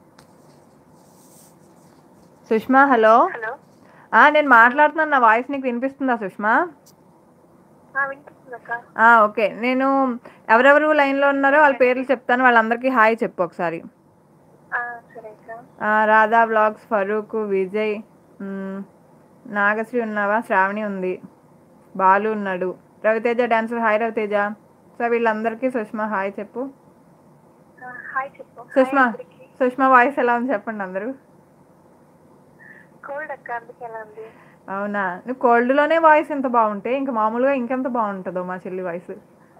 సుష్మా హలో హలో ఆ, నేను మాట్లాడుతున్నాను నా వాయిస్ నీకు వినిపిస్తుందా సుష్మా ఆ, వినిపిస్తుంది అక్క ఆ, ఓకే నేను ఎవరెవరు లైన్లో ఉన్నారో వాళ్ళ పేర్లు చెప్తాను వాళ్ళందరికీ హాయ్ చెప్పు ఒకసారి ఆ, సరే అక్క ఆ, రాధా బ్లాగ్స్ ఫరూక్ విజయ్ మ్, నాగశ్రీ ఉన్నావా శ్రావణి ఉంది బాలు ఉన్నాడు Raviteja dancer hi Raviteja so వీళ్ళందరికీ సుష్మా హాయ్ చెప్పు ఆ, హాయ్ చెప్పు సుష్మా హాయ్ అందరికీ. సుష్మా వాయిస్ ఎలా ఉంది చెప్పండి అందరూ కోల్డ్ అక్క అందుకే ఎలా ఉంది అవునా నువ్వు కోల్డ్లోనే వాయిస్ ఎంత బాగుంటే ఇంకా మామూలుగా ఇంకెంత బాగుంటుందో మా చెల్లి వాయిస్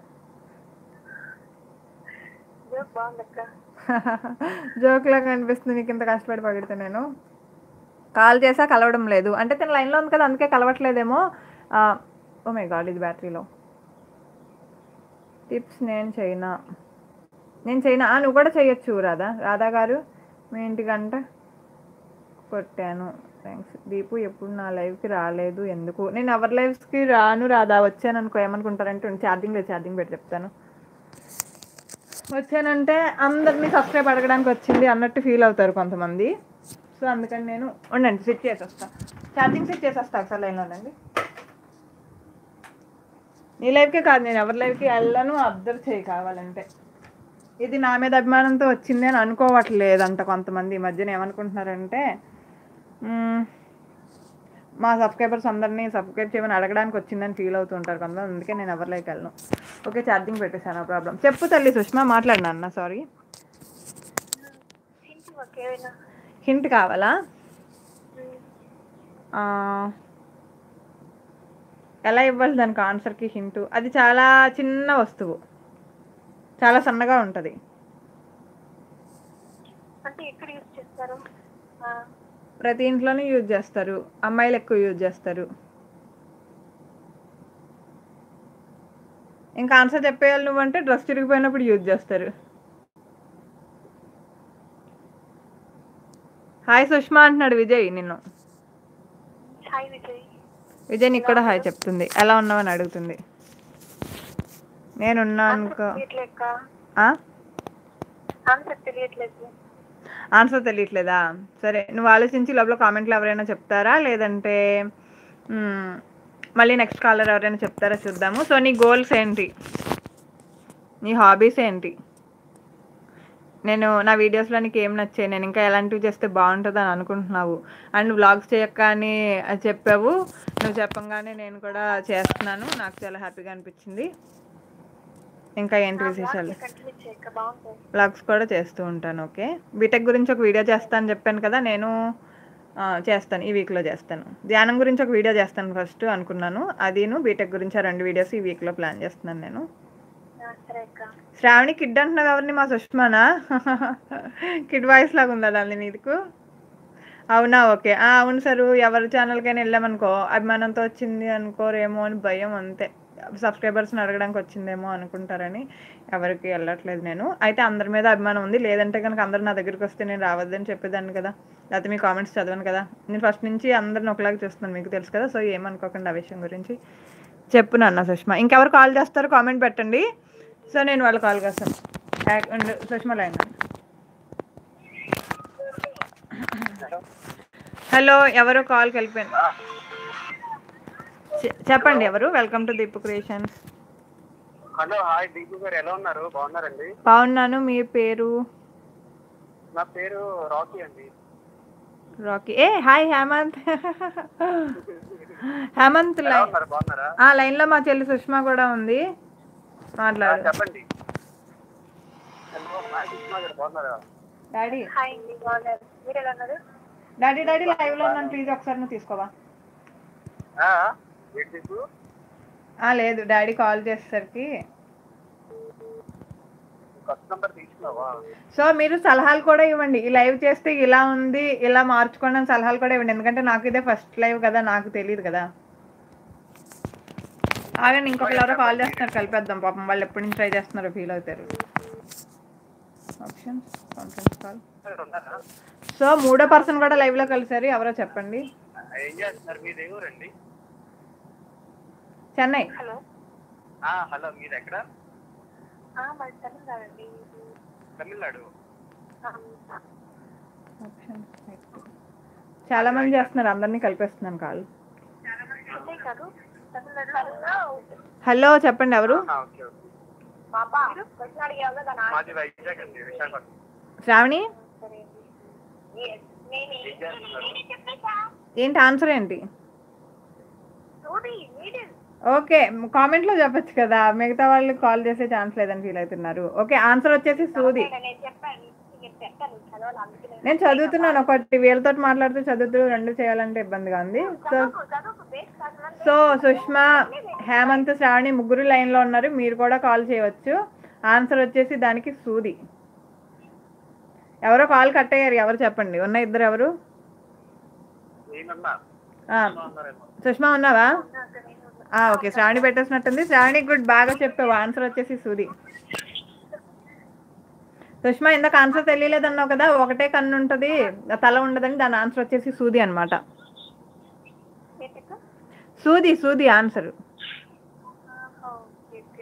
జోక్ బాగుంది అక్క జోక్లా కనిపిస్తుంది నీకు ఇంత కష్టపడి పగిడితే నేను కాల్ చేసా కలవడం లేదు అంటే తన లైన్లో ఉంది కదా అందుకే కలవట్లేదేమో ఓ మై గాడ్ ఇది బ్యాటరీలో టిప్స్ నేను చేయనా నేను చేయనా ఆ, నువ్వు కూడా చేయొచ్చు రాధా రాధా గారు మీ ఇంటికంట కొట్టాను థ్యాంక్స్ దీపు ఎప్పుడు నా లైవ్కి రాలేదు ఎందుకు నేను ఎవరి లైవ్స్కి రాను రాదా వచ్చాను అనుకో ఏమనుకుంటారంటే ఛార్జింగ్ లేదు ఛార్జింగ్ పెట్టి చెప్తాను వచ్చానంటే అందరినీ సబ్స్క్రైబ్ అడగడానికి వచ్చింది అన్నట్టు ఫీల్ అవుతారు కొంతమంది సో అందుకని నేను ఉండండి స్విచ్ చేసి వస్తాను ఛార్జింగ్ స్విచ్ చేసి వస్తాను ఒకసారి లైన్లో ఉండండి నీ లైఫ్కే కాదు నేను ఎవరి లైఫ్కి వెళ్ళను అబ్జర్వ్ చేయి కావాలంటే ఇది నా మీద అభిమానంతో వచ్చింది అని అనుకోవట్లేదంట కొంతమంది ఈ మధ్యన ఏమనుకుంటున్నారంటే మ్మ్, మా సబ్స్క్రైబర్స్ అందరినీ సబ్స్క్రైబ్ చేయమని అడగడానికి వచ్చిందని ఫీల్ అవుతుంటారు కొంతమంది అందుకే నేను ఎవరి లైక్ వెళ్ళను ఓకే ఛార్జింగ్ పెట్టేశాను ప్రాబ్లం చెప్పు తల్లి సుష్మా మాట్లాడినా అన్న సారీ హింట్ ఓకేనా హింట్ కావాలా ఆ, ఎలా ఇవ్వాలి దానికి ఆన్సర్కి హింటు అది చాలా చిన్న వస్తువు చాలా సన్నగా ఉంటుంది అంటే ఎక్కడ యూజ్ చేస్తారు ఆ, ప్రతి ఇంట్లోనే యూజ్ చేస్తారు అమ్మాయిలు ఎక్కువ యూజ్ చేస్తారు ఇంకా ఆన్సర్ చెప్పేయాలి నువ్వంటే డ్రెస్ చిరిగిపోయినప్పుడు యూజ్ చేస్తారు హాయ్ సుష్మా అంటున్నాడు విజయ్ నిన్ను హాయ్ విజయ్ విజయ్ నీకు కూడా హాయ్ చెప్తుంది ఎలా ఉన్నావని అడుగుతుంది నేనున్నాను అనుకో తెలియట్లేక ఆ? ఆన్సర్ తెలియట్లేదు ఆన్సర్ తెలియట్లేదా సరే నువ్వు ఆలోచించి లోపల కామెంట్లో ఎవరైనా చెప్తారా లేదంటే మ్మ్, మళ్ళీ నెక్స్ట్ కాలర్ ఎవరైనా చెప్తారా చూద్దాము సో నీ గోల్స్ ఏంటి నీ హాబీస్ ఏంటి నేను నా వీడియోస్లో నీకు ఏం నచ్చాయి నేను ఇంకా ఎలాంటివి చేస్తే బాగుంటుంది అని అనుకుంటున్నావు అండ్ వ్లాగ్స్ చేయక్క అని చెప్పావు నువ్వు చెప్పంగానే నేను కూడా చేస్తున్నాను నాకు చాలా హ్యాపీగా అనిపించింది ఇంకా ఏంటి విశేషాలు కంటిన్యూ చేయక బాగుంటుంది వ్లాగ్స్ కూడా చేస్తూ ఉంటాను ఓకే బీటెక్ గురించి ఒక వీడియో చేస్తాను చెప్పాను కదా నేను ఆ, చేస్తాను ఈ వీక్లో చేస్తాను ధ్యానం గురించి ఒక వీడియో చేస్తాను ఫస్ట్ అనుకున్నాను అదిను బీటెక్ గురించి ఆ రెండు వీడియోస్ ఈ వీక్లో ప్లాన్ చేస్తున్నాను నేను ఆ, సరే అక్క శ్రావణి కిడ్ అంటున్నావు ఎవరిని మా సుష్మానా కిడ్ వాయిస్ లాగా ఉందా దాన్ని నీకు అవునా ఓకే ఆ, అవును సారు ఎవరి ఛానల్కైనా వెళ్ళామనుకో అభిమానంతో వచ్చింది అనుకోరేమో అని భయం అంతే సబ్స్క్రైబర్స్ని అడగడానికి వచ్చిందేమో అనుకుంటారని ఎవరికి వెళ్ళట్లేదు నేను అయితే అందరి మీద అభిమానం ఉంది లేదంటే కనుక అందరు నా దగ్గరికి వస్తే నేను రావద్దని చెప్పేదాన్ని కదా లేకపోతే మీ కామెంట్స్ చదవను కదా నేను ఫస్ట్ నుంచి అందరిని ఒకలాగా చూస్తున్నాను మీకు తెలుసు కదా సో ఏమనుకోకండి ఆ విషయం గురించి చెప్పు నాన్న సుష్మా ఇంకెవరు కాల్ చేస్తారో కామెంట్ పెట్టండి సో నేను వాళ్ళు కాల్ చేస్తాను యాక్- ఉండు, సుష్మా లైన్ హలో ఎవరు కాల్కి వెళ్ళిపోయాను చె- చెప్పండి ఎవరు welcome to Deepu creations hello hi Deepu garu ఎలా ఉన్నారు బాగున్నారండి బాగున్నాను మీ పేరు నా పేరు రాకీ అండి రాకీ ఏ హాయ్ హేమంత్ హేమంత్ ఎలా లైన్ ఉన్నారు బాగున్నారా ఆ లైన్లో మా చెల్లి సుష్మా కూడా ఉంది ఆ, మాట్లాడు చెప్పండి హలో హాయ్ సుష్మా గారు బాగున్నారా డాడీ హాయ్ అండి బాగున్నారు మీరు ఎలా ఉన్నారు డాడీ డాడీ లైవ్లో ఉన్నాను ప్లీజ్ ఒకసారి నువ్వు తీసుకోవా ఆ, ఏంటి దీపు ఆ, లేదు డాడీ కాల్ చేసేసరికి కొత్త నంబర్ తీసుకున్నావా సో మీరు సలహాలు కూడా ఇవ్వండి ఈ లైవ్ చేస్తే ఇలా ఉంది ఇలా మార్చుకోండి అని సలహాలు కూడా ఇవ్వండి ఎందుకంటే నాకు ఇదే ఫస్ట్ లైవ్ కదా నాకు తెలియదు కదా ఆగండి ఇంకొకరు ఎవరో కాల్ చేస్తున్నారు కలిపేద్దాం పాపం వాళ్ళు ఎప్పటి నుంచి ట్రై చేస్తున్నారో ఫీల్ అవుతారు ఆప్షన్స్ కాన్ఫరెన్స్ కాల్ ఇక్కడ ఉన్నారా సో మూడో పర్సన్ కూడా లైవ్లో కలిసారు ఎవరో చెప్పండి ఏం చేస్తున్నారు మీది ఏ ఊరండి చెన్నై హలో ఆ, హలో మీది ఎక్కడ ఆ, మరి తమిళనాడండి తమిళనాడు ఆప్షన్స్ చాలా మంది చేస్తున్నారు అందరినీ కలిపేస్తున్నాను కాల్ అంతే కాదు తమిళనాడులో హలో చెప్పండి ఎవరు ఆ, ఓకే ఓకే పాపా క్వశ్చన్ అడిగావు కదా నా మాది వైజాగ్ అండి విశాఖపట్నం శ్రావణి సరే అండి Yes, నేను ఏం చేస్తున్నారు చెప్పేసా ఏంటి ఆన్సర్ ఏంటి చూడి నీడిల్ ఓకే కామెంట్లో చెప్పొచ్చు కదా మిగతా వాళ్ళు కాల్ చేసే ఛాన్స్ లేదని ఫీల్ అవుతున్నారు ఓకే ఆన్సర్ వచ్చేసి సూది నేను చెప్పాను నేను చెప్పాను చదవాలి అందుకే నేను నేను చదువుతున్నాను ఒకటి వీళ్ళతో మాట్లాడుతూ చదువుతూ రెండు చేయాలంటే ఇబ్బందిగా ఉంది సో చదువుకు చదువుకు బేస్ చదవాలి సో సుష్మా హేమంత్ శ్రావణి ముగ్గురు లైన్లో ఉన్నారు మీరు కూడా కాల్ చేయవచ్చు ఆన్సర్ వచ్చేసి దానికి సూది ఎవరో కాల్ కట్ అయ్యారు ఎవరు చెప్పండి ఉన్న ఇద్దరు ఎవరు నేనున్నా ఆ, ఉన్నారేమో సుష్మా ఉన్నావా ఆ, ఓకే శ్రావణి పెట్టేసినట్టుంది శ్రావణి గుడ్ బాగా చెప్పావు ఆన్సర్ వచ్చేసి సూది సుష్మా ఇందాక ఆన్సర్ తెలియలేదన్నావు కదా ఒకటే కన్ను ఉంటుంది తల ఉండదని దాని ఆన్సర్ వచ్చేసి సూది అనమాట ఏంటక్క? సూది సూది ఆన్సర్ ఆహా, ఓకే, ఓకే.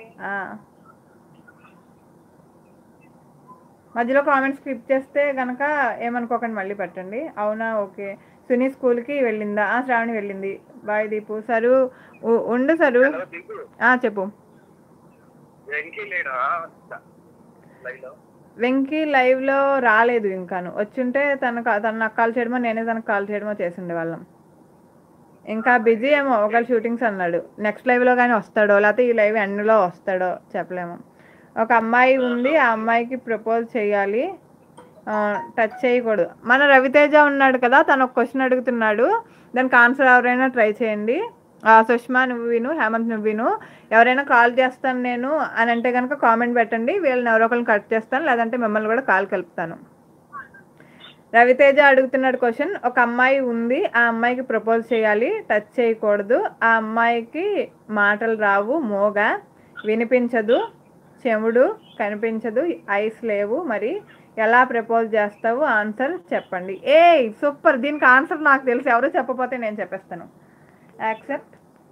మధ్యలో కామెంట్స్ స్కిప్ చేస్తే గనక ఏమనుకోకండి మళ్ళీ పెట్టండి అవునా ఓకే సునీ స్కూల్కి వెళ్ళిందా ఆ శ్రావణి వెళ్ళింది బాయ్ దీపు సరు ఉ- ఉండు సరు హలో దిగు ఆ, చెప్పు వెంకీ లేడా లైవ్ లో వెంకీ లైవ్లో రాలేదు ఇంకాను వచ్చుంటే తనకు తను నాకు కాల్ చేయడమో నేనే తనకు కాల్ చేయడమో చేసిండే వాళ్ళం ఇంకా బిజీ ఏమో ఒకళ్ళు షూటింగ్స్ అన్నాడు నెక్స్ట్ లైవ్లో కానీ వస్తాడో లేకపోతే ఈ లైవ్ ఎండ్లో వస్తాడో చెప్పలేము ఒక అమ్మాయి ఉంది ఆ అమ్మాయికి ప్రపోజ్ చేయాలి టచ్ చేయకూడదు మన రవితేజ ఉన్నాడు కదా తను ఒక క్వశ్చన్ అడుగుతున్నాడు దానికి ఆన్సర్ ఎవరైనా ట్రై చేయండి ఆ, సుష్మా నువ్వు విను హేమంత్ నువ్వు విను ఎవరైనా కాల్ చేస్తాను నేను అని అంటే కనుక కామెంట్ పెట్టండి వీళ్ళని ఎవరో ఒకరిని కట్ చేస్తాను లేదంటే మిమ్మల్ని కూడా కాల్ కలుపుతాను రవితేజ అడుగుతున్నాడు క్వశ్చన్ ఒక అమ్మాయి ఉంది ఆ అమ్మాయికి ప్రపోజ్ చేయాలి టచ్ చేయకూడదు ఆ అమ్మాయికి మాటలు రావు మోగ వినిపించదు చెముడు కనిపించదు ఐస్ లేవు మరి ఎలా ప్రపోజ్ చేస్తావు ఆన్సర్ చెప్పండి ఏ సూపర్ దీనికి ఆన్సర్ నాకు తెలుసు ఎవరు చెప్పకపోతే నేను చెప్పేస్తాను accept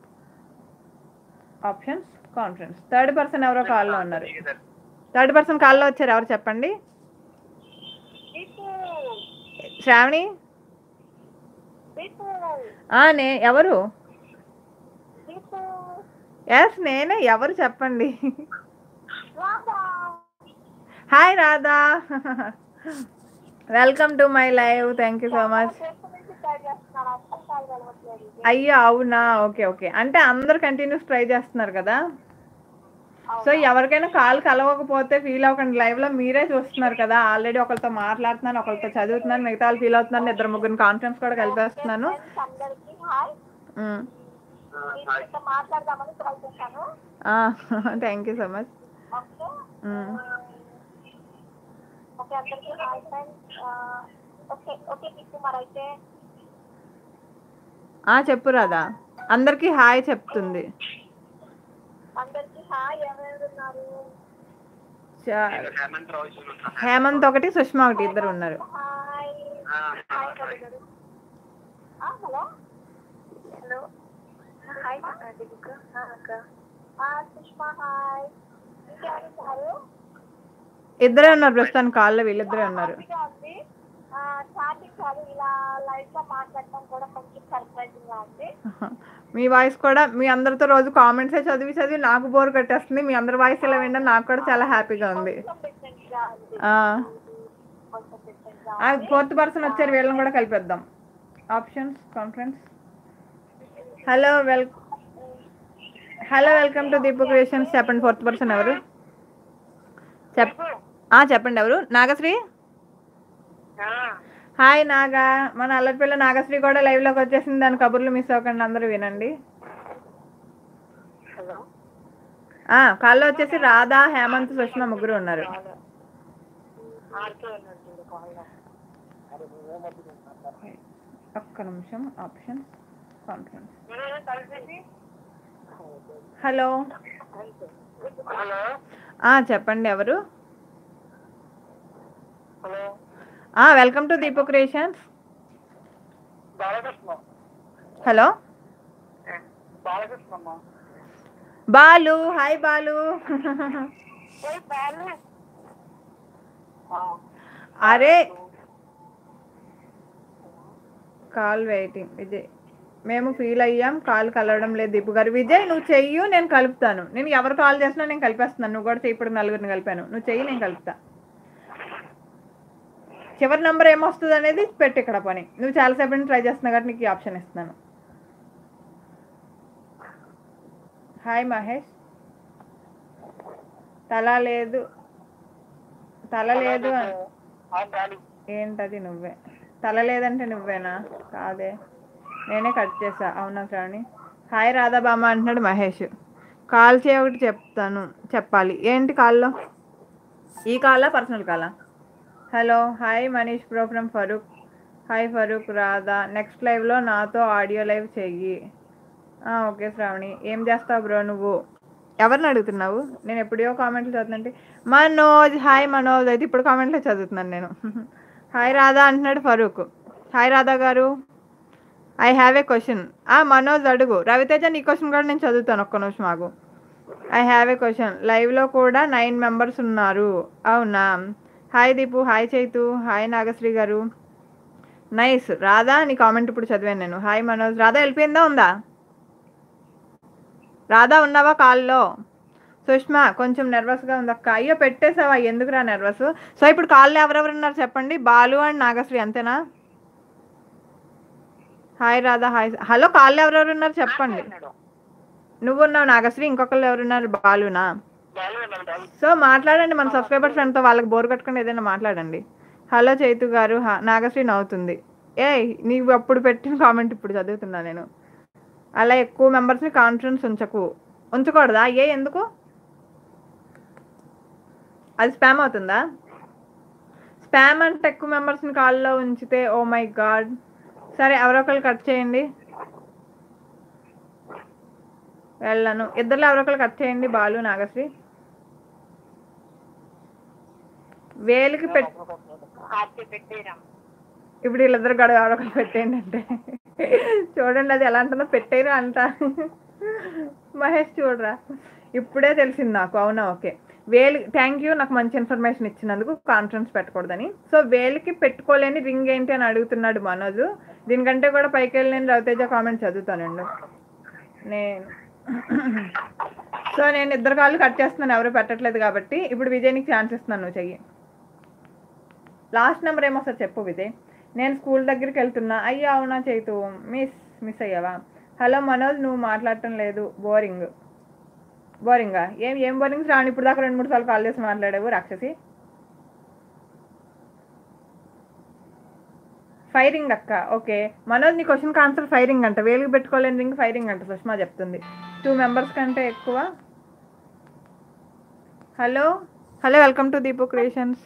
options conference third person ఎవరో కాల్లో ఉన్నారు థర్డ్ పర్సన్ కాల్లో వచ్చారు ఎవరు చెప్పండి దీపు శ్రావణి దీపు ఆ, నే ఎవరు దీపు ఎస్ నేనే ఎవరు చెప్పండి Radha hi Radha welcome to my live thank you so much చేస్తూ నుంచి ట్రై చేస్తున్నాను అర్థం కాదు కలవట్లేదు అయ్యో అవునా ఓకే ఓకే అంటే అందరు కంటిన్యూస్ ట్రై చేస్తున్నారు కదా సో ఎవరికైనా కాల్ కలవకపోతే ఫీల్ అవ్వకండి లైవ్ లో మీరే చూస్తున్నారు కదా ఆల్రెడీ ఒకరితో మాట్లాడుతున్నాను ఒకరితో చదువుతున్నాను మిగతా వాళ్ళు ఫీల్ అవుతున్నాను ఇద్దరు ముగ్గురు కాన్ఫరెన్స్ కూడా కలిపేస్తున్నాను ఫ్రెండ్స్ అందరికీ హాయ్ మ్. మీతో మాట్లాడదామని ట్రై చేశాను ఆ, thank you so much okay మ్. ఓకే అందరికీ hi friends okay okay Deepu మరి అయితే ఆ చెప్పు రాదా అందరికీ హాయ్ చెప్తుంది అందరికీ హాయ్ ఎవరెవరు ఉన్నారు చా- హేమంత్ రావు చూస్తున్నా. హేమంత్ ఒకటి సుష్మా ఒకటి ఇద్దరు ఉన్నారు హాయ్ ఆ, హాయ్ గారు హలో హలో హాయ్ దీపిక అక్క సుష్మా హాయ్ ఇంకెవరు ఉన్నారు ఇద్దరే ఉన్నారు ప్రస్తుతానికి కాల్లో వీళ్ళిద్దరే ఉన్నారు హ్యాపీగా ఉంది స్టార్టింగ్ కాదు ఇలా లైవ్ గా మాట్లాడటం కూడా కొంచెం సర్ప్రైజింగ్ గా ఉంది మీ వాయిస్ కూడా మీ అందరితో రోజు కామెంట్సే చదివి చదివి నాకు బోర్ కొట్టేస్తుంది మీ అందరి వాయిస్ ఇలా వినడం నాకు కూడా చాలా హ్యాపీగా ఉంది కొంచెం డిఫరెంట్ గా ఉంది ఆ, కొంచెం డిఫరెంట్ గా ఆ ఫోర్త్ పర్సన్ వచ్చారు వీళ్ళని కూడా కలిపేద్దాం options conference hello well hello welcome to Deepu creations చెప్పండి ఫోర్త్ పర్సన్ ఎవరు చెప్ ఆ, చెప్పండి ఎవరు నాగశ్రీ హాయ్ నాగా మన అల్లపిల్ల నాగశ్రీ కూడా లైవ్ లోకి వచ్చేసింది దాని కబుర్లు మిస్ అవ్వకండి అందరూ వినండి హలో ఆ కాల్లో వచ్చేసి రాధా హేమంత్ సుష్మా ముగ్గురు ఉన్నారు ఆర్కే ఉన్నారు చూడు కాల్ ఒక్క నిమిషం ఆప్షన్ కాన్ఫరెన్స్ కలిసి హలో హలో ఆ చెప్పండి ఎవరు హలో ఆ welcome to Deepu creations Balakrishna hello Balakrishna Balu hi Balu Balu అరే కాల్ వెయిటింగ్ విజయ్ మేము ఫీల్ అయ్యాం కాల్ కలవడం లేదు దీపు గారు విజయ్ నువ్వు చెయ్యు నేను కలుపుతాను నేను ఎవరు కాల్ చేసినా నేను కలిపేస్తున్నాను నువ్వు కూడా చెయ్యి ఇప్పుడు నలుగురిని కలిపాను నువ్వు చెయ్యి నేను కలుపుతా చివరి నెంబర్ ఏమొస్తుంది అనేది పెట్టు ఇక్కడ పని నువ్వు చాలాసేపు నుంచి ట్రై చేస్తున్నావు కాబట్టి నీకు ఈ ఆప్షన్ ఇస్తున్నాను హాయ్ మహేష్ తల లేదు తల లేదు అని- ఏంటది నువ్వే తల లేదంటే నువ్వేనా కాదే నేనే కట్ చేసా అవునా శ్రావణి హాయ్ రాధాబామ్మ అంటున్నాడు మహేష్ కాల్ చేయ ఒకటి చెప్తాను చెప్పాలి ఏంటి కాల్లో ఈ కాలా పర్సనల్ కాలా hello hi Manish pro from Farooq hi Farooq Radha next లైవ్లో నాతో ఆడియో లైవ్ చెయ్యి ఆ, ఓకే శ్రావణి ఏం చేస్తావు బ్రో నువ్వు ఎవరిని అడుగుతున్నావు నేను ఎప్పుడో కామెంట్లు చదువుతుంటే మనోజ్ హాయ్ మనోజ్ అయితే ఇప్పుడు కామెంట్లో చదువుతున్నాను నేను హాయ్ రాధా అంటున్నాడు ఫరూక్ హాయ్ రాధా గారు ఐ హ్యావ్ ఏ క్వశ్చన్ ఆ మనోజ్ అడుగు రవితేజ నీ క్వశ్చన్ కూడా నేను చదువుతాను ఒక్క నిమిషం ఆగు ఐ హ్యావ్ ఏ క్వశ్చన్ లైవ్లో కూడా నైన్ మెంబర్స్ ఉన్నారు అవునా hi Deepu hi Chaitu hi Nagasri garu nice Radha నీ కామెంట్ ఇప్పుడు చదివాను నేను హాయ్ మనోజ్ రాధా వెళ్ళిపోయిందా ఉందా రాధా ఉన్నావా కాల్లో సుష్మా కొంచెం నర్వస్గా ఉంది అక్క అయ్యో పెట్టేసావా ఎందుకురా నర్వస్ సో ఇప్పుడు కాల్లో ఎవరెవరు ఉన్నారు చెప్పండి బాలు అండ్ నాగశ్రీ అంతేనా హాయ్ రాధా హాయ్ హలో కాల్లో ఎవరెవరు ఉన్నారు చెప్పండి నువ్వు ఉన్నావు నాగశ్రీ ఇంకొకళ్ళు ఎవరున్నారు బాలునా సో మాట్లాడండి మన సబ్స్క్రైబర్ ఫ్రెండ్తో వాళ్ళకి బోర్ కట్టుకుని ఏదైనా మాట్లాడండి హలో చైతు గారు హా- నాగశ్రీ నవ్వుతుంది ఏ నీవు అప్పుడు పెట్టిన కామెంట్ ఇప్పుడు చదువుతున్నా నేను అలా ఎక్కువ మెంబర్స్ని కాన్ఫిడెన్స్ ఉంచకు ఉంచకూడదా ఏ ఎందుకు అది స్పామ్ అవుతుందా స్పామ్ అంటే ఎక్కువ మెంబర్స్ని కాల్లో ఉంచితే ఓ మై గాడ్ సరే ఎవరో ఒకరు కట్ చేయండి వెళ్ళను ఇద్దరు ఎవరో ఒకరు కట్ చేయండి బాలు నాగశ్రీ వేలికి పెట్ హార్టీ పెట్టేరా ఇప్పుడు వీళ్ళిద్దరు గడవ ఎవరో ఒకరు పెట్టేయండి అంటే చూడండి అది ఎలా అంటుందో పెట్టేరు అంట మహేష్ చూడరా ఇప్పుడే తెలిసింది నాకు అవునా ఓకే వేలి థ్యాంక్ యూ నాకు మంచి ఇన్ఫర్మేషన్ ఇచ్చినందుకు కాన్ఫిడెన్స్ పెట్టకూడదని సో వేలికి పెట్టుకోలేని రింగ్ ఏంటి అని అడుగుతున్నాడు మనోజ్ దీనికంటే కూడా పైకి వెళ్ళి నేను రవితేజ కామెంట్ చదువుతానండి నేను సో నేను ఇద్దరు కాళ్ళు కట్ చేస్తున్నాను ఎవరు పెట్టట్లేదు కాబట్టి ఇప్పుడు విజయ్ నీకు ఛాన్స్ ఇస్తున్నాను నువ్వు చెయ్యి లాస్ట్ నెంబర్ ఏమో సార్ చెప్పు విజయ్ నేను స్కూల్ దగ్గరికి వెళ్తున్నా అయ్యా అవునా చైతు మిస్ మిస్ అయ్యావా హలో మనోజ్ నువ్వు మాట్లాడటం లేదు బోరింగ్ బోరింగా ఏం ఏం బోరింగ్స్ రాని ఇప్పుడు దాకా రెండు మూడు సార్లు కాల్ చేసి మాట్లాడావు రాక్షసి ఫైరింగ్ అక్క ఓకే మనోజ్ నీ క్వశ్చన్కి ఆన్సర్ ఫైరింగ్ అంట వేలికి పెట్టుకోలేని రింగ్ ఫైరింగ్ అంట సుష్మా చెప్తుంది టూ మెంబర్స్ కంటే ఎక్కువ hello hello welcome to Deepu creations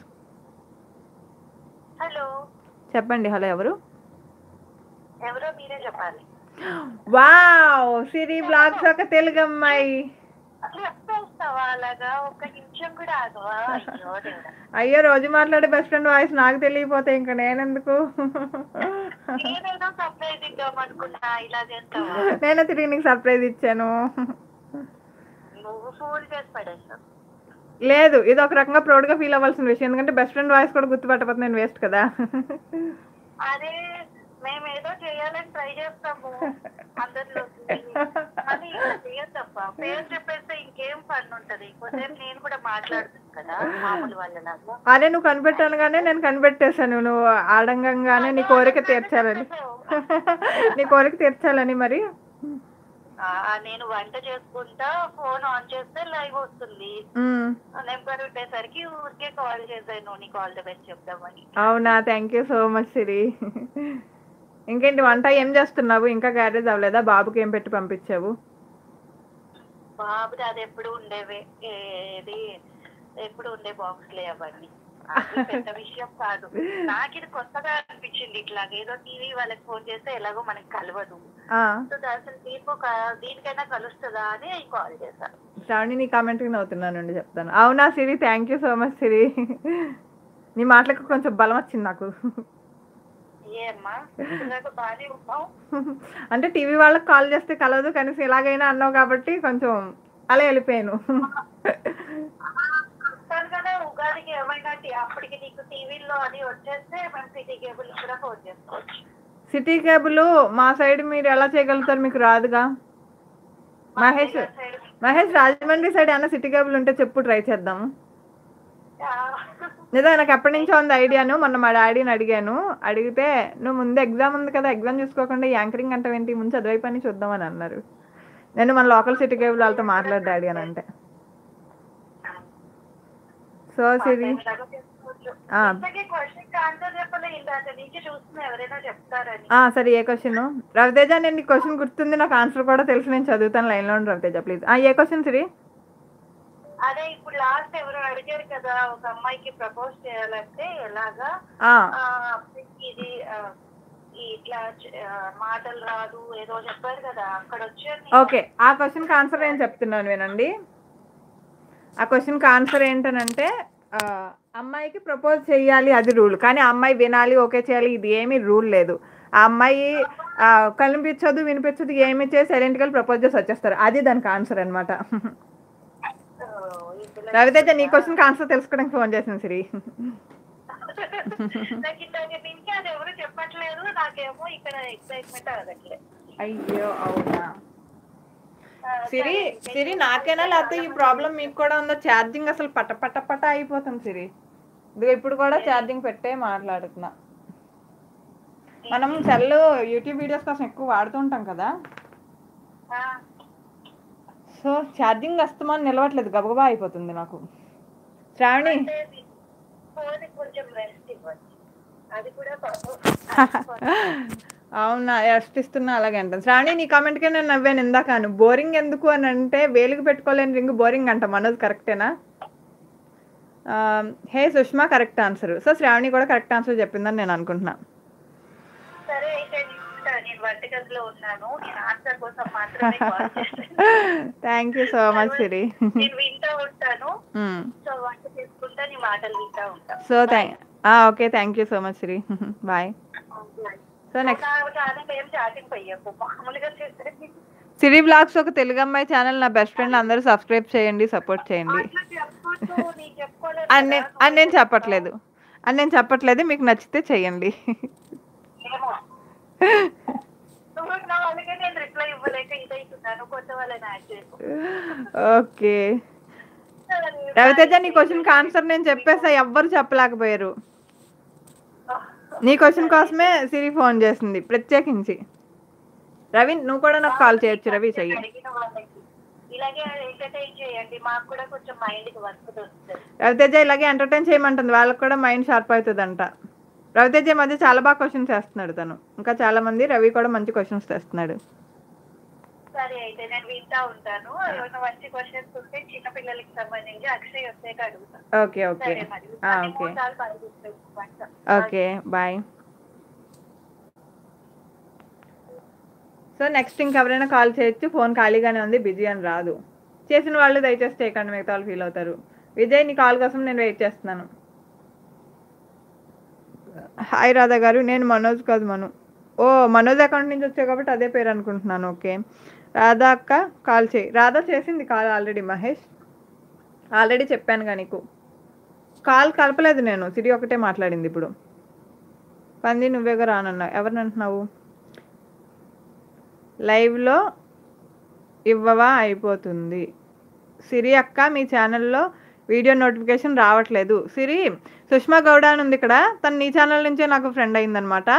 hello చెప్పండి హలో ఎవరు ఎవరో మీరే చెప్పాలి వావ్ సిరి బ్లాగ్స్ ఒక తెలుగు అమ్మాయి చెప్పేస్తావా అలాగా ఒక నిమిషం కూడా ఆగవా అయ్యో దేవుడా. అయ్యో రోజు మాట్లాడే బెస్ట్ ఫ్రెండ్ వాయిస్ నాకు తెలియపోతే ఇంకా నేనెందుకు నేనేదో సర్ప్రైజ్ ఇద్దాం అనుకున్నా ఇలా చేస్తావా నేను తిరిగి నీకు సర్ప్రైజ్ ఇచ్చాను నువ్వు ఫోన్ చేసి పడేసావు లేదు ఇది ఒక రకంగా ప్రౌడ్గా ఫీల్ అవ్వాల్సిన విషయం ఎందుకంటే బెస్ట్ ఫ్రెండ్ వాయిస్ కూడా గుర్తుపట్టకపోతే నేను వేస్ట్ కదా అదే మేము ఏదో చేయాలని ట్రై చేస్తాము అందరిలో మళ్ళీ ఇలా చేయొద్దప్పా పేరు చెప్పేస్తే ఇంకేం పని ఉంటది కొద్దిసేపు నేను కూడా మాట్లాడుతాను కదా మామూలు వాళ్ళలాగా అదే నువ్వు కనిపెట్టానుగానే నేను కనిపెట్టేశాను నువ్వు ఆడంగంగానే నీ కోరిక తీర్చాలని నీ కోరిక తీర్చాలని మరి ఆ, నేను వంట చేసుకుంటా ఫోన్ ఆన్ చేస్తే లైవ్ వస్తుంది మ్, నెంబర్ ఉండేసరికి ఊరికే కాల్ చేశాను నీకు ఆల్ ద బెస్ట్ చెప్దామని అవునా thank you so much Siri ఇంకేంటి వంట ఏం చేస్తున్నావు ఇంకా గ్యారేజ్ అవ్వలేదా బాబుకి ఏం పెట్టి పంపించావు బాబుది అది ఎప్పుడు ఉండేవే ఏది ఎప్పుడు ఉండే బాక్స్లే అవన్నీ అది పెద్ద విషయం కాదు నాకు ఇది కొత్తగా అనిపించింది ఇట్లా ఏదో టీవీ వాళ్ళకి ఫోన్ చేస్తే ఎలాగో మనకి కలవదు ఆ, సో అసలు దీపు క- దీనికైనా కలుస్తుందా అని కాల్ చేశాను శ్రావణి నీ కామెంట్కి నవ్వుతున్నానండి చెప్తాను అవునా Siri thank you so much Siri నీ మాటలకు కొంచెం బలం వచ్చింది నాకు ఏమ్మా నాకు బాగానే ఉన్నావు అంటే టీవీ వాళ్ళకి కాల్ చేస్తే కలవదు కనీసం ఎలాగైనా అన్నావు కాబట్టి కొంచెం అలా వెళ్ళిపోయాను తనగానే ఉగాదికి ఏమైనా టీ- అప్పటికి నీకు టీవీలో అది వచ్చేస్తే మేము సిటీ కేబుల్ కూడా ఫోన్ చేసుకోవచ్చు సిటీ కేబుల్ మా సైడ్ మీరు ఎలా చేయగలుగుతారు మీకు రాదుగా మహేష్ మహేష్ రాజమండ్రి సైడ్ ఏమైనా సిటీ కేబుల్ ఉంటే చెప్పు ట్రై చేద్దాం నిజంగా నాకు ఎప్పటి నుంచో ఉంది ఐడియాను మొన్న మా డాడీని అడిగాను అడిగితే నువ్వు ముందు ఎగ్జామ్ ఉంది కదా ఎగ్జామ్ చూసుకోకుండా యాంకరింగ్ అంటే ఏంటి ముందు చదివై పని చూద్దామని అన్నారు నేను మన లోకల్ సిటీ కేబుల్ వాళ్ళతో మాట్లాడు డాడీ అని అంటే సో సిరి ఆ. క్వశ్చన్ ఆన్సర్ చెప్పలే ఇందాక నుంచి చూస్తున్నా ఎవరైనా చెప్తారని ఆ, సరే ఏ క్వశ్చన్ రవితేజ నేను నీ క్వశ్చన్ గుర్తుంది నాకు ఆన్సర్ కూడా తెలుసు నేను చదువుతాను లైన్లో ఉండు Raviteja please a question Siri అదే ఇప్పుడు లాస్ట్ ఎవరు అడిగారు కదా ఒక అమ్మాయికి ప్రపోజ్ చేయాలంటే ఎలాగా ఆ, ఆ, ఇది ఆ, ఈ ఇట్లా చ- ఆ, మాటలు రాదు ఏదో చెప్పారు కదా అక్కడ వచ్చాను ఓకే ఆ క్వశ్చన్కి ఆన్సర్ నేను చెప్తున్నాను వినండి ఆ క్వశ్చన్కి ఆన్సర్ ఏంటనంటే ఆ, అమ్మాయికి ప్రపోజ్ చేయాలి అది రూల్ కానీ ఆ అమ్మాయి వినాలి ఓకే చేయాలి ఇది ఏమీ రూల్ లేదు ఆ అమ్మాయి ఆ, కనిపించదు వినిపించదు ఏమి చేసి సైలెంట్గా ప్రపోజ్ చేసి వచ్చేస్తారు అది దానికి ఆన్సర్ అనమాట రవితేజ నీ క్వశ్చన్కి ఆన్సర్ తెలుసుకోవడానికి ఫోన్ చేసింది సిరి నాకు ఇందాక నుంచి అది ఎవరు చెప్పట్లేదు నాకేమో ఇక్కడ ఎక్సైట్మెంట్ అదట్లేదు అయ్యో అవునా సిరి సిరి నాకేనా లేకపోతే ఈ ప్రాబ్లం మీకు కూడా ఉందో ఛార్జింగ్ అసలు పట పట పట అయిపోతుంది సిరి ఇదిగో ఇప్పుడు కూడా ఛార్జింగ్ పెట్టే మాట్లాడుతున్నా మనం సెల్ యూట్యూబ్ వీడియోస్ కోసం ఎక్కువ వాడుతూ ఉంటాం కదా సో ఛార్జింగ్ వస్తామని నిలవట్లేదు గబగబా అయిపోతుంది నాకు శ్రావణి ఫోన్ కొంచెం రెస్ట్ ఇవ్వచ్చు అది కూడా పాపం అవునా రెస్ట్ ఇస్తున్నా అలాగే అంటాను శ్రావణి నీ కామెంట్కే నేను నవ్వాను ఇందాకను బోరింగ్ ఎందుకు అని అంటే వేలుగు పెట్టుకోలేని రింగ్ బోరింగ్ అంట మనోజ్ కరెక్టేనా ఆ, hey Sushma correct answer so Shravani కూడా కరెక్ట్ ఆన్సర్ చెప్పిందని నేను అనుకుంటున్నా సరే అయితే నేను నేను వంటగదిలో ఉన్నాను నేను ఆన్సర్ కోసం మాత్రమే కాల్ చేస్తాను thank you so much Siri నేను వింటా ఉంటాను సో వంట చేసుకుంటా నీ మాటలు వింటా ఉంటా so thank okay thank you so much Siri bye so next కాదంటే ఏం చాటింగ్ పోయాకు మామూలుగా చేస్తే సిరి బ్లాగ్స్ ఒక తెలుగు అమ్మాయి ఛానల్ నా బెస్ట్ ఫ్రెండ్ అందరూ సబ్స్క్రైబ్ చేయండి సపోర్ట్ చేయండి అట్లా చెప్పొద్దు నీకు చెప్పుకోలేదు అని నేను అని నేను చెప్పట్లేదు అని నేను చెప్పట్లేదు మీకు నచ్చితే చెయ్యండి ఏమో నువ్వు నా వాళ్ళకే నేను రిప్లై ఇవ్వలేక ఇదైతున్నాను కొత్త వాళ్ళని యాడ్ చేసుకో ఓకే రవితేజ నీ క్వశ్చన్కి ఆన్సర్ నేను చెప్పేసా ఎవ్వరు చెప్పలేకపోయారు నీ క్వశ్చన్ కోసమే సిరి ఫోన్ చేసింది ప్రత్యేకించి రవి నువ్వు కూడా నాకు కాల్ చేయొచ్చు రవి చెయ్యి అడిగిన వాళ్ళకి ఇలాగే ఎంటర్టైన్ చేయండి మాకు కూడా కొంచెం మైండ్ కి వర్క్ దొరుకుతుంది రవితేజ ఇలాగే ఎంటర్టైన్ చేయమంటుంది వాళ్ళకి కూడా మైండ్ షార్ప్ అవుతుందంట రవితేజ ఈ మధ్య చాలా బాగా క్వశ్చన్స్ వేస్తున్నాడు తను ఇంకా చాలా మంది రవి కూడా మంచి క్వశ్చన్స్ తెస్తున్నాడు సరే అయితే నేను వింటా ఉంటాను ఏమైనా మంచి క్వశ్చన్స్ ఉంటే చిన్న పిల్లలకి సంబంధించి అక్షయ్ వచ్చాక అడుగుతాను ఓకే ఓకే సరే మరి ఆ, అన్ని ఓకే మూడు సార్లు పడుతుంది వంట ఓకే బాయ్ సో నెక్స్ట్ ఇంకెవరైనా కాల్ చేయొచ్చు ఫోన్ ఖాళీగానే ఉంది బిజీ అని రాదు చేసిన వాళ్ళు దయచేసి చేయకండి మిగతా వాళ్ళు ఫీల్ అవుతారు విజయ్ నీ కాల్ కోసం నేను వెయిట్ చేస్తున్నాను హాయ్ రాధా గారు నేను మనోజ్ కాదు మను ఓ మనోజ్ అకౌంట్ నుంచి వచ్చావు కాబట్టి అదే పేరు అనుకుంటున్నాను ఓకే రాధా అక్క కాల్ చేయి రాధా చేసింది కాల్ ఆల్రెడీ మహేష్ ఆల్రెడీ చెప్పానుగా నీకు కాల్ కలపలేదు నేను సిరి ఒకటే మాట్లాడింది ఇప్పుడు పంది నువ్వేగా రానన్నావు ఎవరిని అంటున్నావు లైవ్లో ఇవ్వవా అయిపోతుంది సిరి అక్క మీ ఛానల్లో వీడియో నోటిఫికేషన్ రావట్లేదు సిరి సుష్మా గౌడ అని ఉంది ఇక్కడ తను నీ ఛానల్ నుంచే నాకు ఫ్రెండ్ అయిందనమాట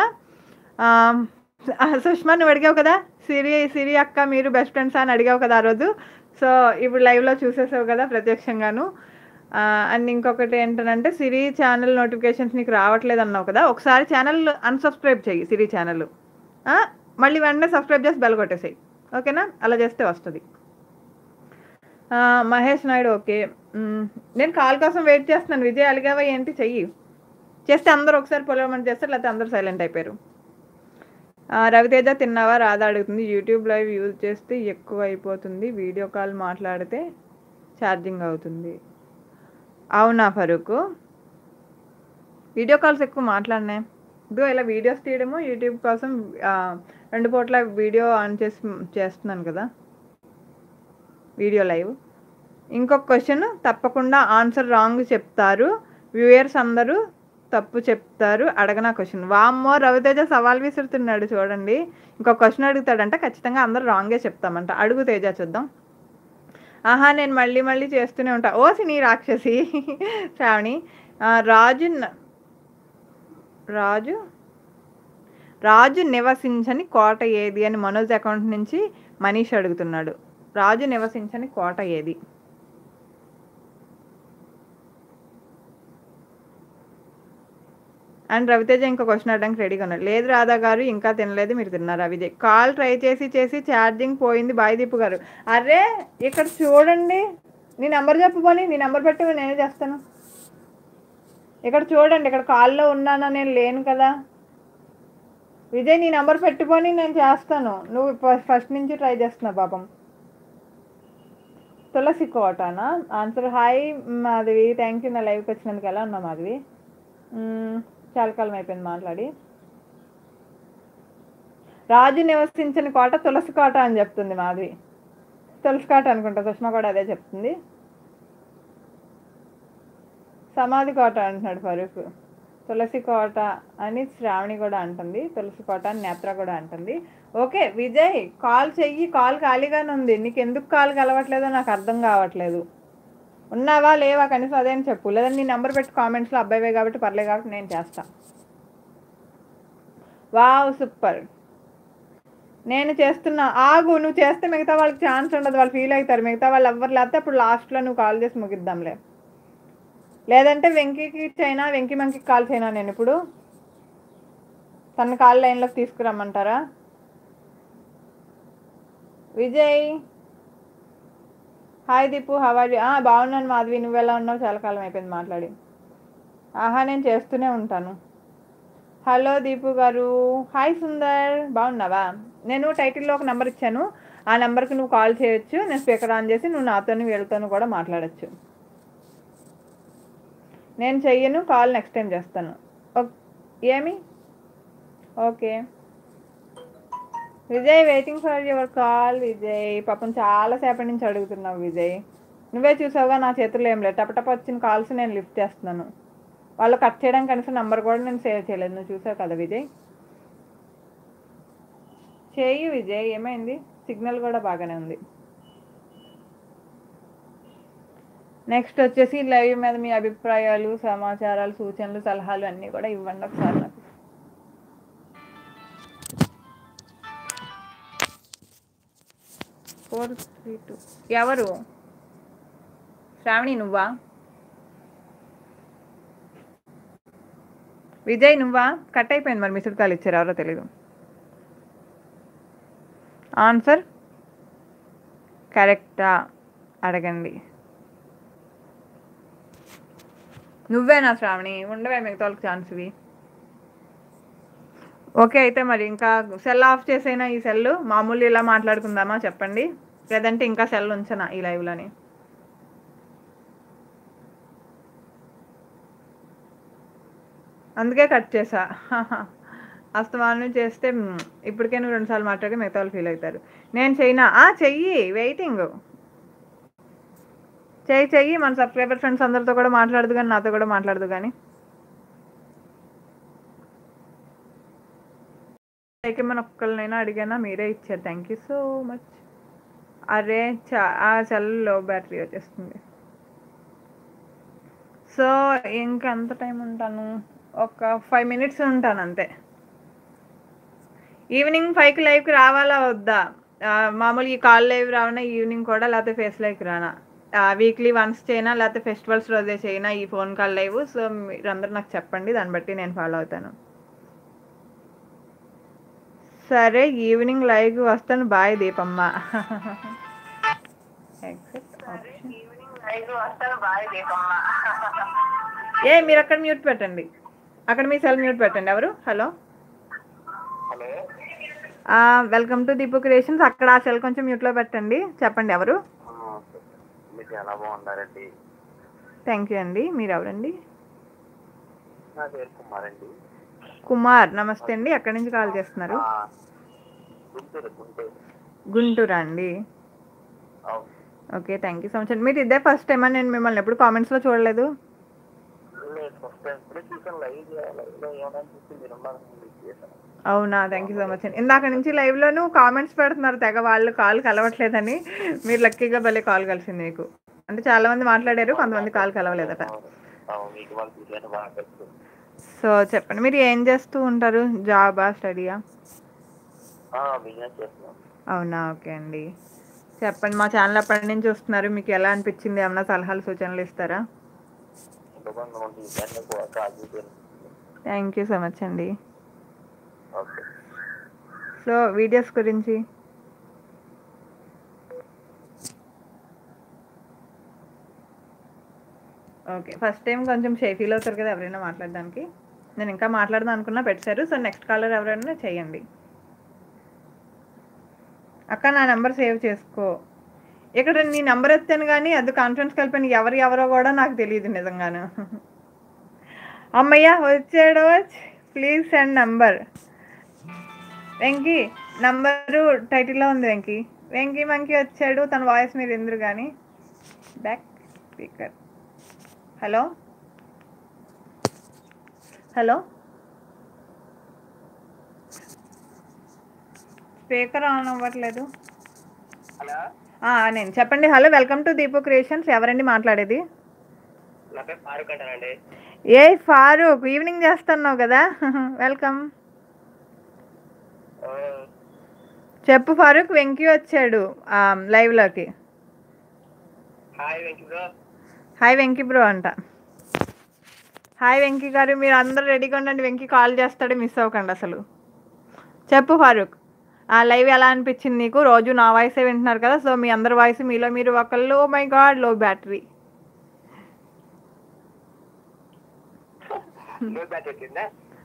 సుష్మా నువ్వు అడిగావు కదా సిరి సిరి అక్క మీరు బెస్ట్ ఫ్రెండ్స్ అని అడిగావు కదా ఆ రోజు సో ఇప్పుడు లైవ్లో చూసేసావు కదా ప్రత్యక్షంగాను ఆ, అండ్ ఇంకొకటి ఏంటంటే సిరి ఛానల్ నోటిఫికేషన్స్ నీకు రావట్లేదు అన్నావు కదా ఒకసారి ఛానల్ అన్సబ్స్క్రైబ్ చెయ్యి సిరి ఛానల్ మళ్ళీ వెంటనే సబ్స్క్రైబ్ చేసి బెల్ కొట్టేసేయి ఓకేనా అలా చేస్తే వస్తుంది ఆ, మహేష్ నాయుడు ఓకే మ్, నేను కాల్ కోసం వెయిట్ చేస్తున్నాను విజయ్ అలిగావా ఏంటి చెయ్యి చేస్తే అందరూ ఒకసారి పొలవమని చేస్తారు లేకపోతే అందరూ సైలెంట్ అయిపోయారు ఆ, రవితేజ తిన్నావా రాదా అడుగుతుంది యూట్యూబ్ లైవ్ యూజ్ చేస్తే ఎక్కువ అయిపోతుంది వీడియో కాల్ మాట్లాడితే ఛార్జింగ్ అవుతుంది అవునా ఫరూక్ వీడియో కాల్స్ ఎక్కువ మాట్లాడినా ఇదిగో ఇలా వీడియోస్ తీయడము యూట్యూబ్ కోసం ఆ, రెండు పూట్ల వీడియో ఆన్ చేసి చేస్తున్నాను కదా వీడియో లైవ్ ఇంకొక క్వశ్చన్ తప్పకుండా ఆన్సర్ రాంగ్ చెప్తారు వ్యూయర్స్ అందరూ తప్పు చెప్తారు అడగనా క్వశ్చన్ వామ్మో రవితేజ సవాల్ విసురుతున్నాడు చూడండి ఇంకొక క్వశ్చన్ అడుగుతాడంట ఖచ్చితంగా అందరూ రాంగే చెప్తామంట అడుగు తేజ చూద్దాం ఆహా నేను మళ్ళీ మళ్ళీ చేస్తూనే ఉంటా ఓ సినీ రాక్షసి శ్రావణి ఆ, రాజు న- రాజు రాజు నివసించని కోట ఏది అని మనోజ్ అకౌంట్ నుంచి మనీష్ అడుగుతున్నాడు రాజు నివసించని కోట ఏది అండ్ రవితేజ ఇంకో క్వశ్చన్ అడడానికి రెడీగా ఉన్నాడు లేదు రాధా గారు ఇంకా తినలేదు మీరు తిన్నారా విజయ్ కాల్ ట్రై చేసి చేసి ఛార్జింగ్ పోయింది బాయ్ దీపు గారు అరే ఇక్కడ చూడండి నీ నెంబర్ చెప్పుకొని నీ నెంబర్ పెట్టి నేనే చేస్తాను ఇక్కడ చూడండి ఇక్కడ కాల్లో ఉన్నానా నేను లేను కదా విజయ్ నీ నెంబర్ పెట్టుకొని నేను చేస్తాను నువ్వు ఫ- ఫస్ట్ నుంచి ట్రై చేస్తున్నా పాపం తులసి కోటనా answer hi Madhavi thank you నా లైవ్కి వచ్చినందుకు ఎలా ఉన్నావు మాధవి మ్మ్, చాలా కాలం అయిపోయింది మాట్లాడి రాజు నివసించిన కోట తులసి కోట అని చెప్తుంది మాధవి తులసి కోట అనుకుంటా సుష్మా కూడా అదే చెప్తుంది సమాధి కోట అంటున్నాడు ఫరూక్ తులసి కోట అని శ్రావణి కూడా అంటుంది తులసి కోట అని నేత్ర కూడా అంటుంది ఓకే విజయ్ కాల్ చెయ్యి కాల్ ఖాళీగానే ఉంది నీకు ఎందుకు కాల్ కలవట్లేదో నాకు అర్థం కావట్లేదు ఉన్నావా లేవా కనీసం అదే అని చెప్పు లేదంటే నీ నెంబర్ పెట్టి కామెంట్స్లో అబ్బాయివే కాబట్టి పర్లేదు కాబట్టి నేను చేస్తా వావ్ సూపర్ నేను చేస్తున్నా ఆగు నువ్వు చేస్తే మిగతా వాళ్ళకి ఛాన్స్ ఉండదు వాళ్ళు ఫీల్ అవుతారు మిగతా వాళ్ళు ఎవ్వరు లేకపోతే అప్పుడు లాస్ట్లో నువ్వు కాల్ చేసి ముగిద్దాంలే లేదంటే వెంకీకి చైనా వెంకీ మంకి కాల్ చేయనా నేను ఇప్పుడు తన కాల్ లైన్లోకి తీసుకురమ్మంటారా విజయ్ హాయ్ దీపు హవాడి బాగున్నాను మాధవి నువ్వు ఎలా ఉన్నావు చాలా కాలం అయిపోయింది మాట్లాడి ఆహా నేను చేస్తూనే ఉంటాను హలో దీపు గారు హాయ్ సుందర్ బాగున్నావా నేను టైటిల్లో ఒక నెంబర్ ఇచ్చాను ఆ నెంబర్కి నువ్వు కాల్ చేయొచ్చు నేను స్పీకర్ ఆన్ చేసి నువ్వు నాతోని వీళ్ళతోని కూడా మాట్లాడచ్చు నేను చెయ్యను కాల్ నెక్స్ట్ టైం చేస్తాను ఓ- ఏమి okay Vijay waiting for your call Vijay పాపం చాలా సేపటి నుంచి అడుగుతున్నావు విజయ్ నువ్వే చూసావుగా నా చేతుల్లో ఏం లేదు టపటప వచ్చిన కాల్స్ నేను లిఫ్ట్ చేస్తున్నాను వాళ్ళు కట్ చేయడం కనీసం నంబర్ కూడా నేను సేవ్ చేయలేదు నువ్వు చూసావు కదా విజయ్ చేయి విజయ్ ఏమైంది సిగ్నల్ కూడా బాగానే ఉంది నెక్స్ట్ వచ్చేసి లైవ్ మీద మీ అభిప్రాయాలు సమాచారాలు సూచనలు సలహాలు అన్నీ కూడా ఇవ్వండి ఒకసారి నాకు ఫోర్ త్రీ టూ ఎవరు శ్రావణి నువ్వా విజయ్ నువ్వా కట్ అయిపోయింది మరి మిస్డ్ కాల్ ఇచ్చారు ఎవరో తెలీదు ఆన్సర్ కరెక్టా అడగండి నువ్వేనా శ్రావణి ఉండవే మిగతా వాళ్ళకి ఛాన్స్ ఇవి ఓకే అయితే మరి ఇంకా సెల్ ఆఫ్ చేసైనా ఈ సెల్ మామూలు ఇలా మాట్లాడుకుందామా చెప్పండి లేదంటే ఇంకా సెల్ ఉంచనా ఈ లైవ్లోని అందుకే కట్ చేసా అస్తమానం చేస్తే మ్, ఇప్పటికే నువ్వు రెండుసార్లు మాట్లాడి మిగతా వాళ్ళు ఫీల్ అవుతారు నేను చెయ్యినా ఆ చెయ్యి వెయిటింగ్ చెయ్యి చెయ్యి మన సబ్స్క్రైబర్ ఫ్రెండ్స్ అందరితో కూడా మాట్లాడదు కానీ నాతో కూడా మాట్లాడదు కానీ అయితే మన ఒక్కళ్ళనైనా అడిగానా మీరే ఇచ్చారు థ్యాంక్ యూ సో మచ్ అరే చా ఆ సెల్ లో బ్యాటరీ వచ్చేస్తుంది సో ఇంకెంత టైం ఉంటాను ఒక ఫైవ్ మినిట్స్ ఉంటాను అంతే ఈవినింగ్ ఫైవ్కి లైవ్కి రావాలా వద్దా ఆ, మామూలు ఈ కాల్ లైవ్ రావనా ఈవినింగ్ కూడా లేకపోతే ఫేస్ లైవ్కి రానా వీక్లీ వన్స్ చేయనా లేకపోతే ఫెస్టివల్స్ రోజే చేయనా ఈ ఫోన్ కాల్ లైవ్ సో మీరందరూ నాకు చెప్పండి దాన్ని బట్టి నేను ఫాలో అవుతాను సరే ఈవినింగ్ లైవ్కి వస్తాను బాయ్ దీపమ్మ Exit option. ఏ మీరు అక్కడ మ్యూట్ పెట్టండి అక్కడ మీ సెల్ మ్యూట్ పెట్టండి ఎవరు hello hello welcome to Deepu creations అక్కడ ఆ సెల్ కొంచెం మ్యూట్లో పెట్టండి చెప్పండి ఎవరు మీరు చాలా బాగున్నారండి థ్యాంక్ యూ అండి మీరు ఎవరండి నా పేరు కుమార్ అండి కుమార్ నమస్తే అండి ఎక్కడి నుంచి కాల్ చేస్తున్నారు ఆ, గుంటూరు గుంటూరు గుంటూరా అండి అవును. Okay thank you so much అండి మీరు ఇదే ఫస్ట్ టైం అని నేను మిమ్మల్ని ఎప్పుడు కామెంట్స్లో చూడలేదు లేదు ఫస్ట్ టైం ఇప్పుడే చూసాను లైవ్ లైవ్ లో ఏమైనా చూసి మీరు ఉన్నారని మీకు చేశాను అవునా థ్యాంక్ యూ సో మచ్ అండి ఇందాక నుంచి లైవ్లోను కామెంట్స్ పెడుతున్నారు తెగ వాళ్ళు కాల్ కలవట్లేదని మీరు లక్కీగా భలే కాల్ కలిసింది మీకు అంటే చాలా మంది మాట్లాడారు కొంతమంది కాల్ కలవలేదట అవును. అవును, మీకు వాళ్ళు చూసాను బాగా తెలుసు సో చెప్పండి మీరు ఏం చేస్తూ ఉంటారు జాబా స్టడీయా బిజినెస్ చేస్తున్నాం అవునా ఓకే అండి చెప్పండి మా ఛానల్ ఎప్పటి నుంచి చూస్తున్నారు మీకు ఎలా అనిపించింది ఏమన్నా సలహాలు సూచనలు ఇస్తారా ఇంకొక చూసాను కూడా కాల్ చేశాను థ్యాంక్ యూ సో మచ్ అండి ఓకే సో వీడియోస్ గురించి ఓకే ఫస్ట్ టైం కొంచెం షే ఫీల్ అవుతారు కదా ఎవరైనా మాట్లాడడానికి నేను ఇంకా మాట్లాడదాం అనుకున్నా పెట్టారు సో నెక్స్ట్ కాలర్ ఎవరైనా చేయండి అక్క నా నెంబర్ సేవ్ చేసుకో ఇక్కడ నీ నెంబర్ ఎత్తాను కానీ అది కాన్ఫరెన్స్ కలిపిన ఎవరు ఎవరో కూడా నాకు తెలియదు నిజంగాను అమ్మయ్య వచ్చాడు please send number Venky number టైటిల్లో ఉంది వెంకీ వెంకీ మంకీ వచ్చాడు తన వాయిస్ మీరు ఎందురు కానీ back speaker hello hello speaker on అవ్వట్లేదు హలో ఆ, నేను చెప్పండి hello welcome to Deepu creations ఎవరండి మాట్లాడేది నా పేరు ఫారూక్ అంటానండి ఏ ఫారూక్ ఈవినింగ్ చేస్తున్నావు కదా వెల్కమ్ ఆ, చెప్పు ఫారూక్ వెంకీ వచ్చాడు ఆ, లైవ్లోకి hi Venky bro hi Venky bro అంట హాయ్ వెంకీ గారు మీరు అందరూ రెడీగా ఉండండి వెంకీ కాల్ చేస్తాడు మిస్ అవ్వకండి అసలు చెప్పు ఫారూక్ ఆ లైవ్ ఎలా అనిపించింది నీకు రోజు నా వాయిసే వింటున్నారు కదా సో మీ అందరి వాయిస్ మీలో మీరు ఒకళ్ళు my god low battery low batch వచ్చిందా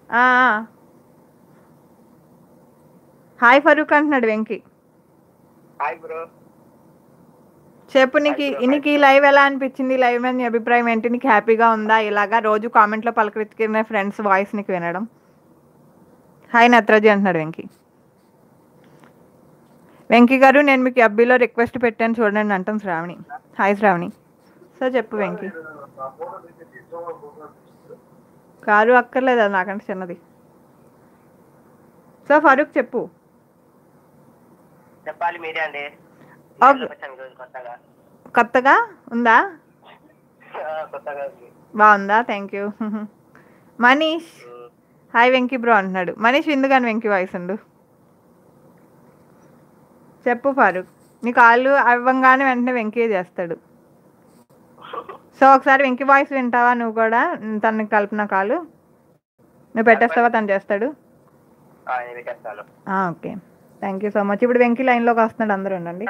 హాయ్ ఫరూక్ అంటున్నాడు వెంకీ హాయ్ బ్రో చెప్పు నీకు నీకు ఈ లైవ్ ఎలా అనిపించింది లైవ్ మీద నీ అభిప్రాయం ఏంటి నీకు హ్యాపీగా ఉందా ఇలాగా రోజు కామెంట్లో పలకరించుకునే ఫ్రెండ్స్ వాయిస్ నీకు వినడం హాయ్ నత్రజీ అంటున్నాడు వెంకీ వెంకీ గారు నేను మీకు అబ్బీలో రిక్వెస్ట్ పెట్టాను చూడండి అంటాం శ్రావణి హాయ్ శ్రావణి సో చెప్పు వెంకీ కారు అక్కర్లేదు అది నాకంటే చిన్నది సో ఫరూక్ చెప్పు చెప్పాలి మీరే అండి ఓకే. వచ్చాను ఈరోజు కొత్తగా కొత్తగా ఉందా ఆ, కొత్తగా ఉంది బాగుందా థ్యాంక్ యూ మనీష్ ఉమ్, హాయ్ వెంకీ బ్రో అంటున్నాడు మనీష్ విందుగాని వెంకీ వాయిస్ ఉండు చెప్పు ఫారూక్ నీ కాళ్ళు అవ్వంగానే వెంటనే వెంకీ చేస్తాడు సో ఒకసారి వెంకీ వాయిస్ వింటావా నువ్వు కూడా తనకి కలిపిన కాలు నువ్వు పెట్టేస్తావా తను చేస్తాడు ఆ, నేను పెట్టేస్తాను ఆ, okay thank you so much ఇప్పుడు వెంకీ లైన్లోకి వస్తున్నాడు అందరూ ఉండండి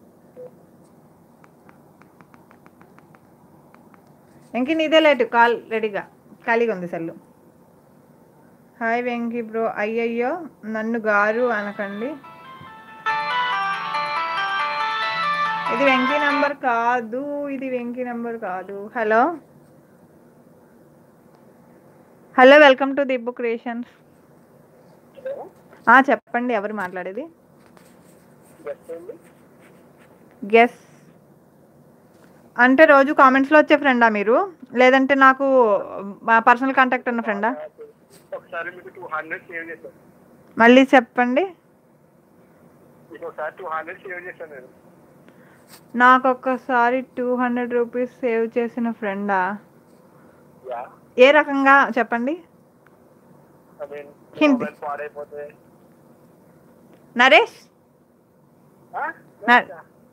వెంకీ నీదే లేటు కాల్ రెడీగా ఖాళీగా ఉంది సెల్లు హాయ్ వెంకీ బ్రో అయ్యయ్యో నన్ను గారు అనకండి ఇది వెంకీ నంబర్ కాదు ఇది వెంకీ నంబర్ కాదు hello hello welcome to Deepu creations ఆ, చెప్పండి ఎవరు మాట్లాడేది జస్ట్ అండి గెస్ అంటే రోజు కామెంట్స్లో వచ్చే ఫ్రెండా మీరు లేదంటే నాకు పర్సనల్ కాంటాక్ట్ ఉన్న ఫ్రెండా ఒకసారి మీకు టూ హండ్రెడ్ సేవ్ చేశాను మళ్ళీ చెప్పండి మీకు ఒకసారి టూ హండ్రెడ్ సేవ్ చేశాను నేను నాకు ఒక్కసారి టూ హండ్రెడ్ రూపీస్ సేవ్ చేసిన ఫ్రెండా యా ఏ రకంగా చెప్పండి ఐ మీన్ హిందీ. మొబైల్ పాడైపోతే నరేష్ ఆ? నా-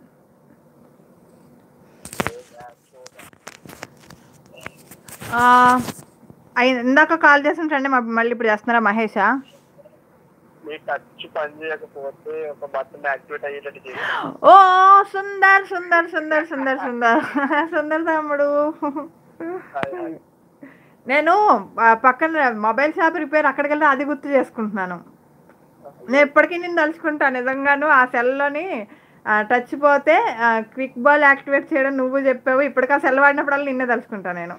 ఆ, అయి- ఇందాక కాల్ చేసిన ఫ్రెండ్ మళ్ళీ ఇప్పుడు చేస్తున్నారా మహేషా మీ టచ్ పని చేయకపోతే ఒక బటన్ యాక్టివేట్ అయ్యేటట్టు చేయండి ఓ సుందర్ సుందర్ సుందర్ సుందర్ సుందర్ సుందర్ తమ్ముడు హాయ్, హాయ్. నేను ఆ, పక్కన మొబైల్ షాప్ రిపేర్ అక్కడికి వెళ్తే అది గుర్తు చేసుకుంటున్నాను నేను ఇప్పటికీ నేను తలుచుకుంటాను నిజంగాను ఆ సెల్లోని టచ్ పోతే క్విక్ బాల్ యాక్టివేట్ చేయడం నువ్వు చెప్పావు ఇప్పటికి ఆ సెల్ వాడినప్పుడల్లా నిన్నే తలుచుకుంటాను నేను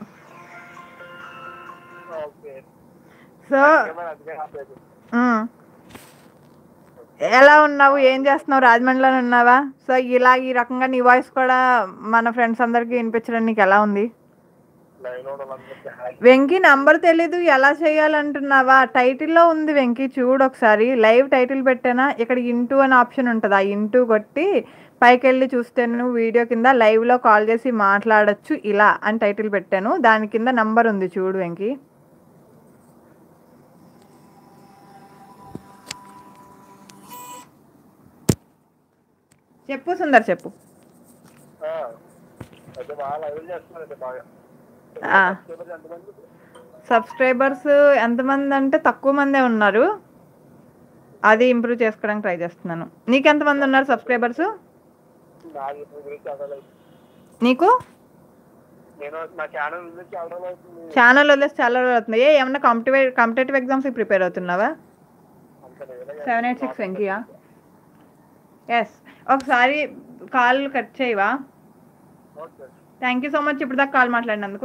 ఓకే సో ఏమైనా అందుకే ఆపేది. ఉమ్. ఎలా ఉన్నావు ఏం చేస్తున్నావు రాజమండ్రిలో ఉన్నావా సో ఇలా ఈ రకంగా నీ వాయిస్ కూడా మన ఫ్రెండ్స్ అందరికీ వినిపించడం నీకు ఎలా ఉంది లైన్ లో ఉన్న వాళ్ళందరికీ హాయ్. వెంకీ నంబర్ తెలీదు ఎలా చేయాలంటున్నావా టైటిల్లో ఉంది వెంకీ చూడు ఒకసారి లైవ్ టైటిల్ పెట్టానా ఇక్కడ ఇంటూ అని ఆప్షన్ ఉంటుంది ఆ ఇంటూ కొట్టి పైకి వెళ్ళి చూస్తే నువ్వు వీడియో కింద లైవ్లో కాల్ చేసి మాట్లాడొచ్చు ఇలా అని టైటిల్ పెట్టాను దాని కింద నంబర్ ఉంది చూడు వెంకీ చెప్పు సుందర్ చెప్పు ఆ, అయితే బాగా లైవ్ చేస్తున్నారండి బాగా ఆ. సబ్స్క్రైబర్స్ ఎంతమంది సబ్స్క్రైబర్స్ ఎంతమంది అంటే తక్కువ మందే ఉన్నారు అది ఇంప్రూవ్ చేసుకోవడానికి ట్రై చేస్తున్నాను నీకు ఎంతమంది ఉన్నారు సబ్స్క్రైబర్స్ నాకు ఇప్పుడు గురించి చదవలేదు నీకు నేను నా ఛానల్ గురించి చదవడం అవుతుంది ఛానల్ వదిలేసి చాలా రోజులు అవుతుంది ఏ ఏమన్నా కాంపిటేటివ్ కాంపిటేటివ్ ఎగ్జామ్స్కి ప్రిపేర్ అవుతున్నావా అంత లేదులే. సెవెన్ ఎయిట్ సిక్స్ వెంకీయా ఎస్ ఒకసారి కాల్ కట్ చేయవా okay thank you so much ఇప్పుడు దాకా కాల్ మాట్లాడినందుకు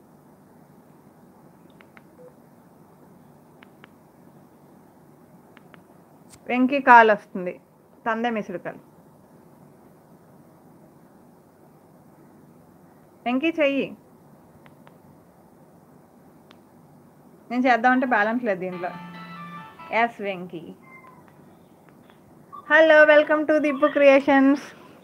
వెంకీ కాల్ వస్తుంది తందే మిసుడు కాల్ వెంకీ చెయ్యి నేను చేద్దామంటే బ్యాలెన్స్ లేదు దీంట్లో yes Venky hello welcome to Deepu creations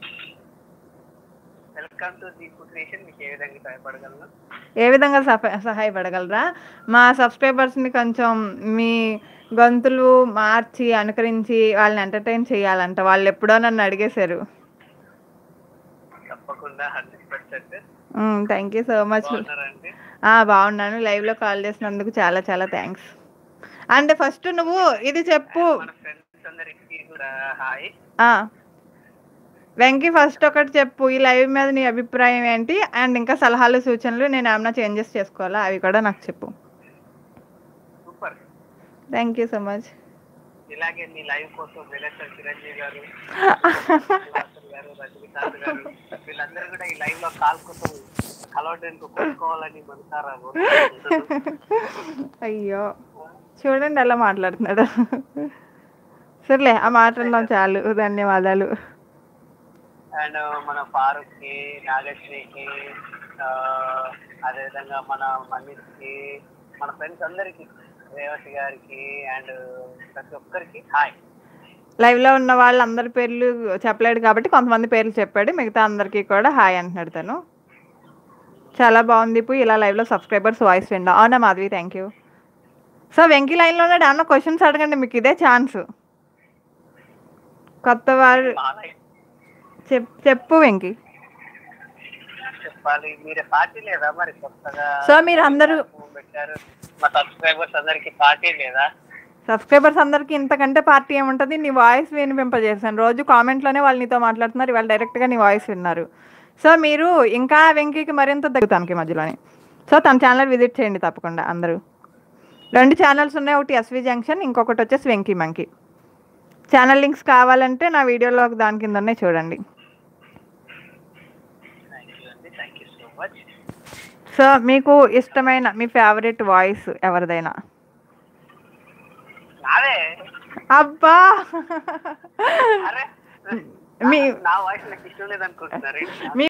welcome to Deepu creation మీకు ఏ విధంగా సహాయపడగలను ఏ విధంగా సహ- సహాయపడగలరా మా సబ్స్క్రైబర్స్ని కొంచెం మీ గొంతులు మార్చి అనుకరించి వాళ్ళని ఎంటర్టైన్ చేయాలంట వాళ్ళు ఎప్పుడో నన్ను అడిగేశారు తప్పకుండా hundred percent thank you so much బాగున్నారండి బాగున్నాను లైవ్లో కాల్ చేసినందుకు చాలా చాలా థ్యాంక్స్ అండ్ ఫస్ట్ నువ్వు ఇది చెప్పు మన ఫ్రెండ్స్ అందరికి కూడా హాయ్ ఆ, వెంకీ ఫస్ట్ ఒకటి చెప్పు ఈ లైవ్ మీద నీ అభిప్రాయం ఏంటి అండ్ ఇంకా సలహాలు సూచనలు నేను ఏమైనా చేంజెస్ చేసుకోవాలా అవి కూడా నాకు చెప్పు super thank you so much ఇలాగే మీ లైవ్ కోసం విలేకర్ చిరంజీవి గారు సుహాసిని గారు రజనీకాంత్ గారు వీళ్ళందరూ కూడా ఈ లైవ్ లో కాల్ కోసం కలవడానికి కోరుకోవాలని మనసారా కోరుకుంటున్నాను. అయ్యో చూడండి ఎలా మాట్లాడుతున్నాడు సర్లే ఆ మాటల్లో చాలు ధన్యవాదాలు అండ్ మన ఫారూక్ కి నాగశ్రీకి ఆ, అదేవిధంగా మన మనీష్ కి మన ఫ్రెండ్స్ అందరికి రేవతి గారికి అండ్ ప్రతి ఒక్కరికి హాయ్ లైవ్లో ఉన్న వాళ్ళందరి పేర్లు చెప్పలేడు కాబట్టి కొంతమంది పేర్లు చెప్పాడు మిగతా అందరికీ కూడా హాయ్ అంటున్నాడు తను చాలా బాగుంది ఇప్పుడు ఇలా లైవ్లో సబ్స్క్రైబర్స్ వాయిస్ విండా అవునా Madhavi thank you so Venky లైన్లో ఉన్నాడు అన్న క్వశ్చన్స్ అడగండి మీకు ఇదే ఛాన్స్ కొత్త వారు మా లైవ్ చెప్ చెప్పు వెంకీ చెప్పాలి మీరే పార్టీ లేదా మరి కొత్తగా సో మీరు అందరూ పెట్టారు మా సబ్స్క్రైబర్స్ అందరికి పార్టీ లేదా సబ్స్క్రైబర్స్ అందరికీ ఇంతకంటే పార్టీ ఏముంటుంది నీ వాయిస్ వినిపింపజేశాను రోజు కామెంట్లోనే వాళ్ళు నీతో మాట్లాడుతున్నారు ఇవాళ డైరెక్ట్గా నీ వాయిస్ విన్నారు సో మీరు ఇంకా వెంకీకి మరింత దగ్గుతానికి మధ్యలోనే సో తన ఛానల్ విజిట్ చేయండి తప్పకుండా అందరూ రెండు ఛానల్స్ ఉన్నాయి ఒకటి ఎస్వి జంక్షన్ ఇంకొకటి వచ్చేసి వెంకీ మంకీ ఛానల్ లింక్స్ కావాలంటే నా వీడియోలో దాని కిందనే చూడండి థ్యాంక్ యూ అండి thank you so much so మీకు ఇష్టమైన మీ ఫేవరెట్ వాయిస్ ఎవరిదైనా నాదే అబ్బా అరే మీ నా వాయిస్ నాకు ఇష్టం లేదనుకుంటున్నారు మీ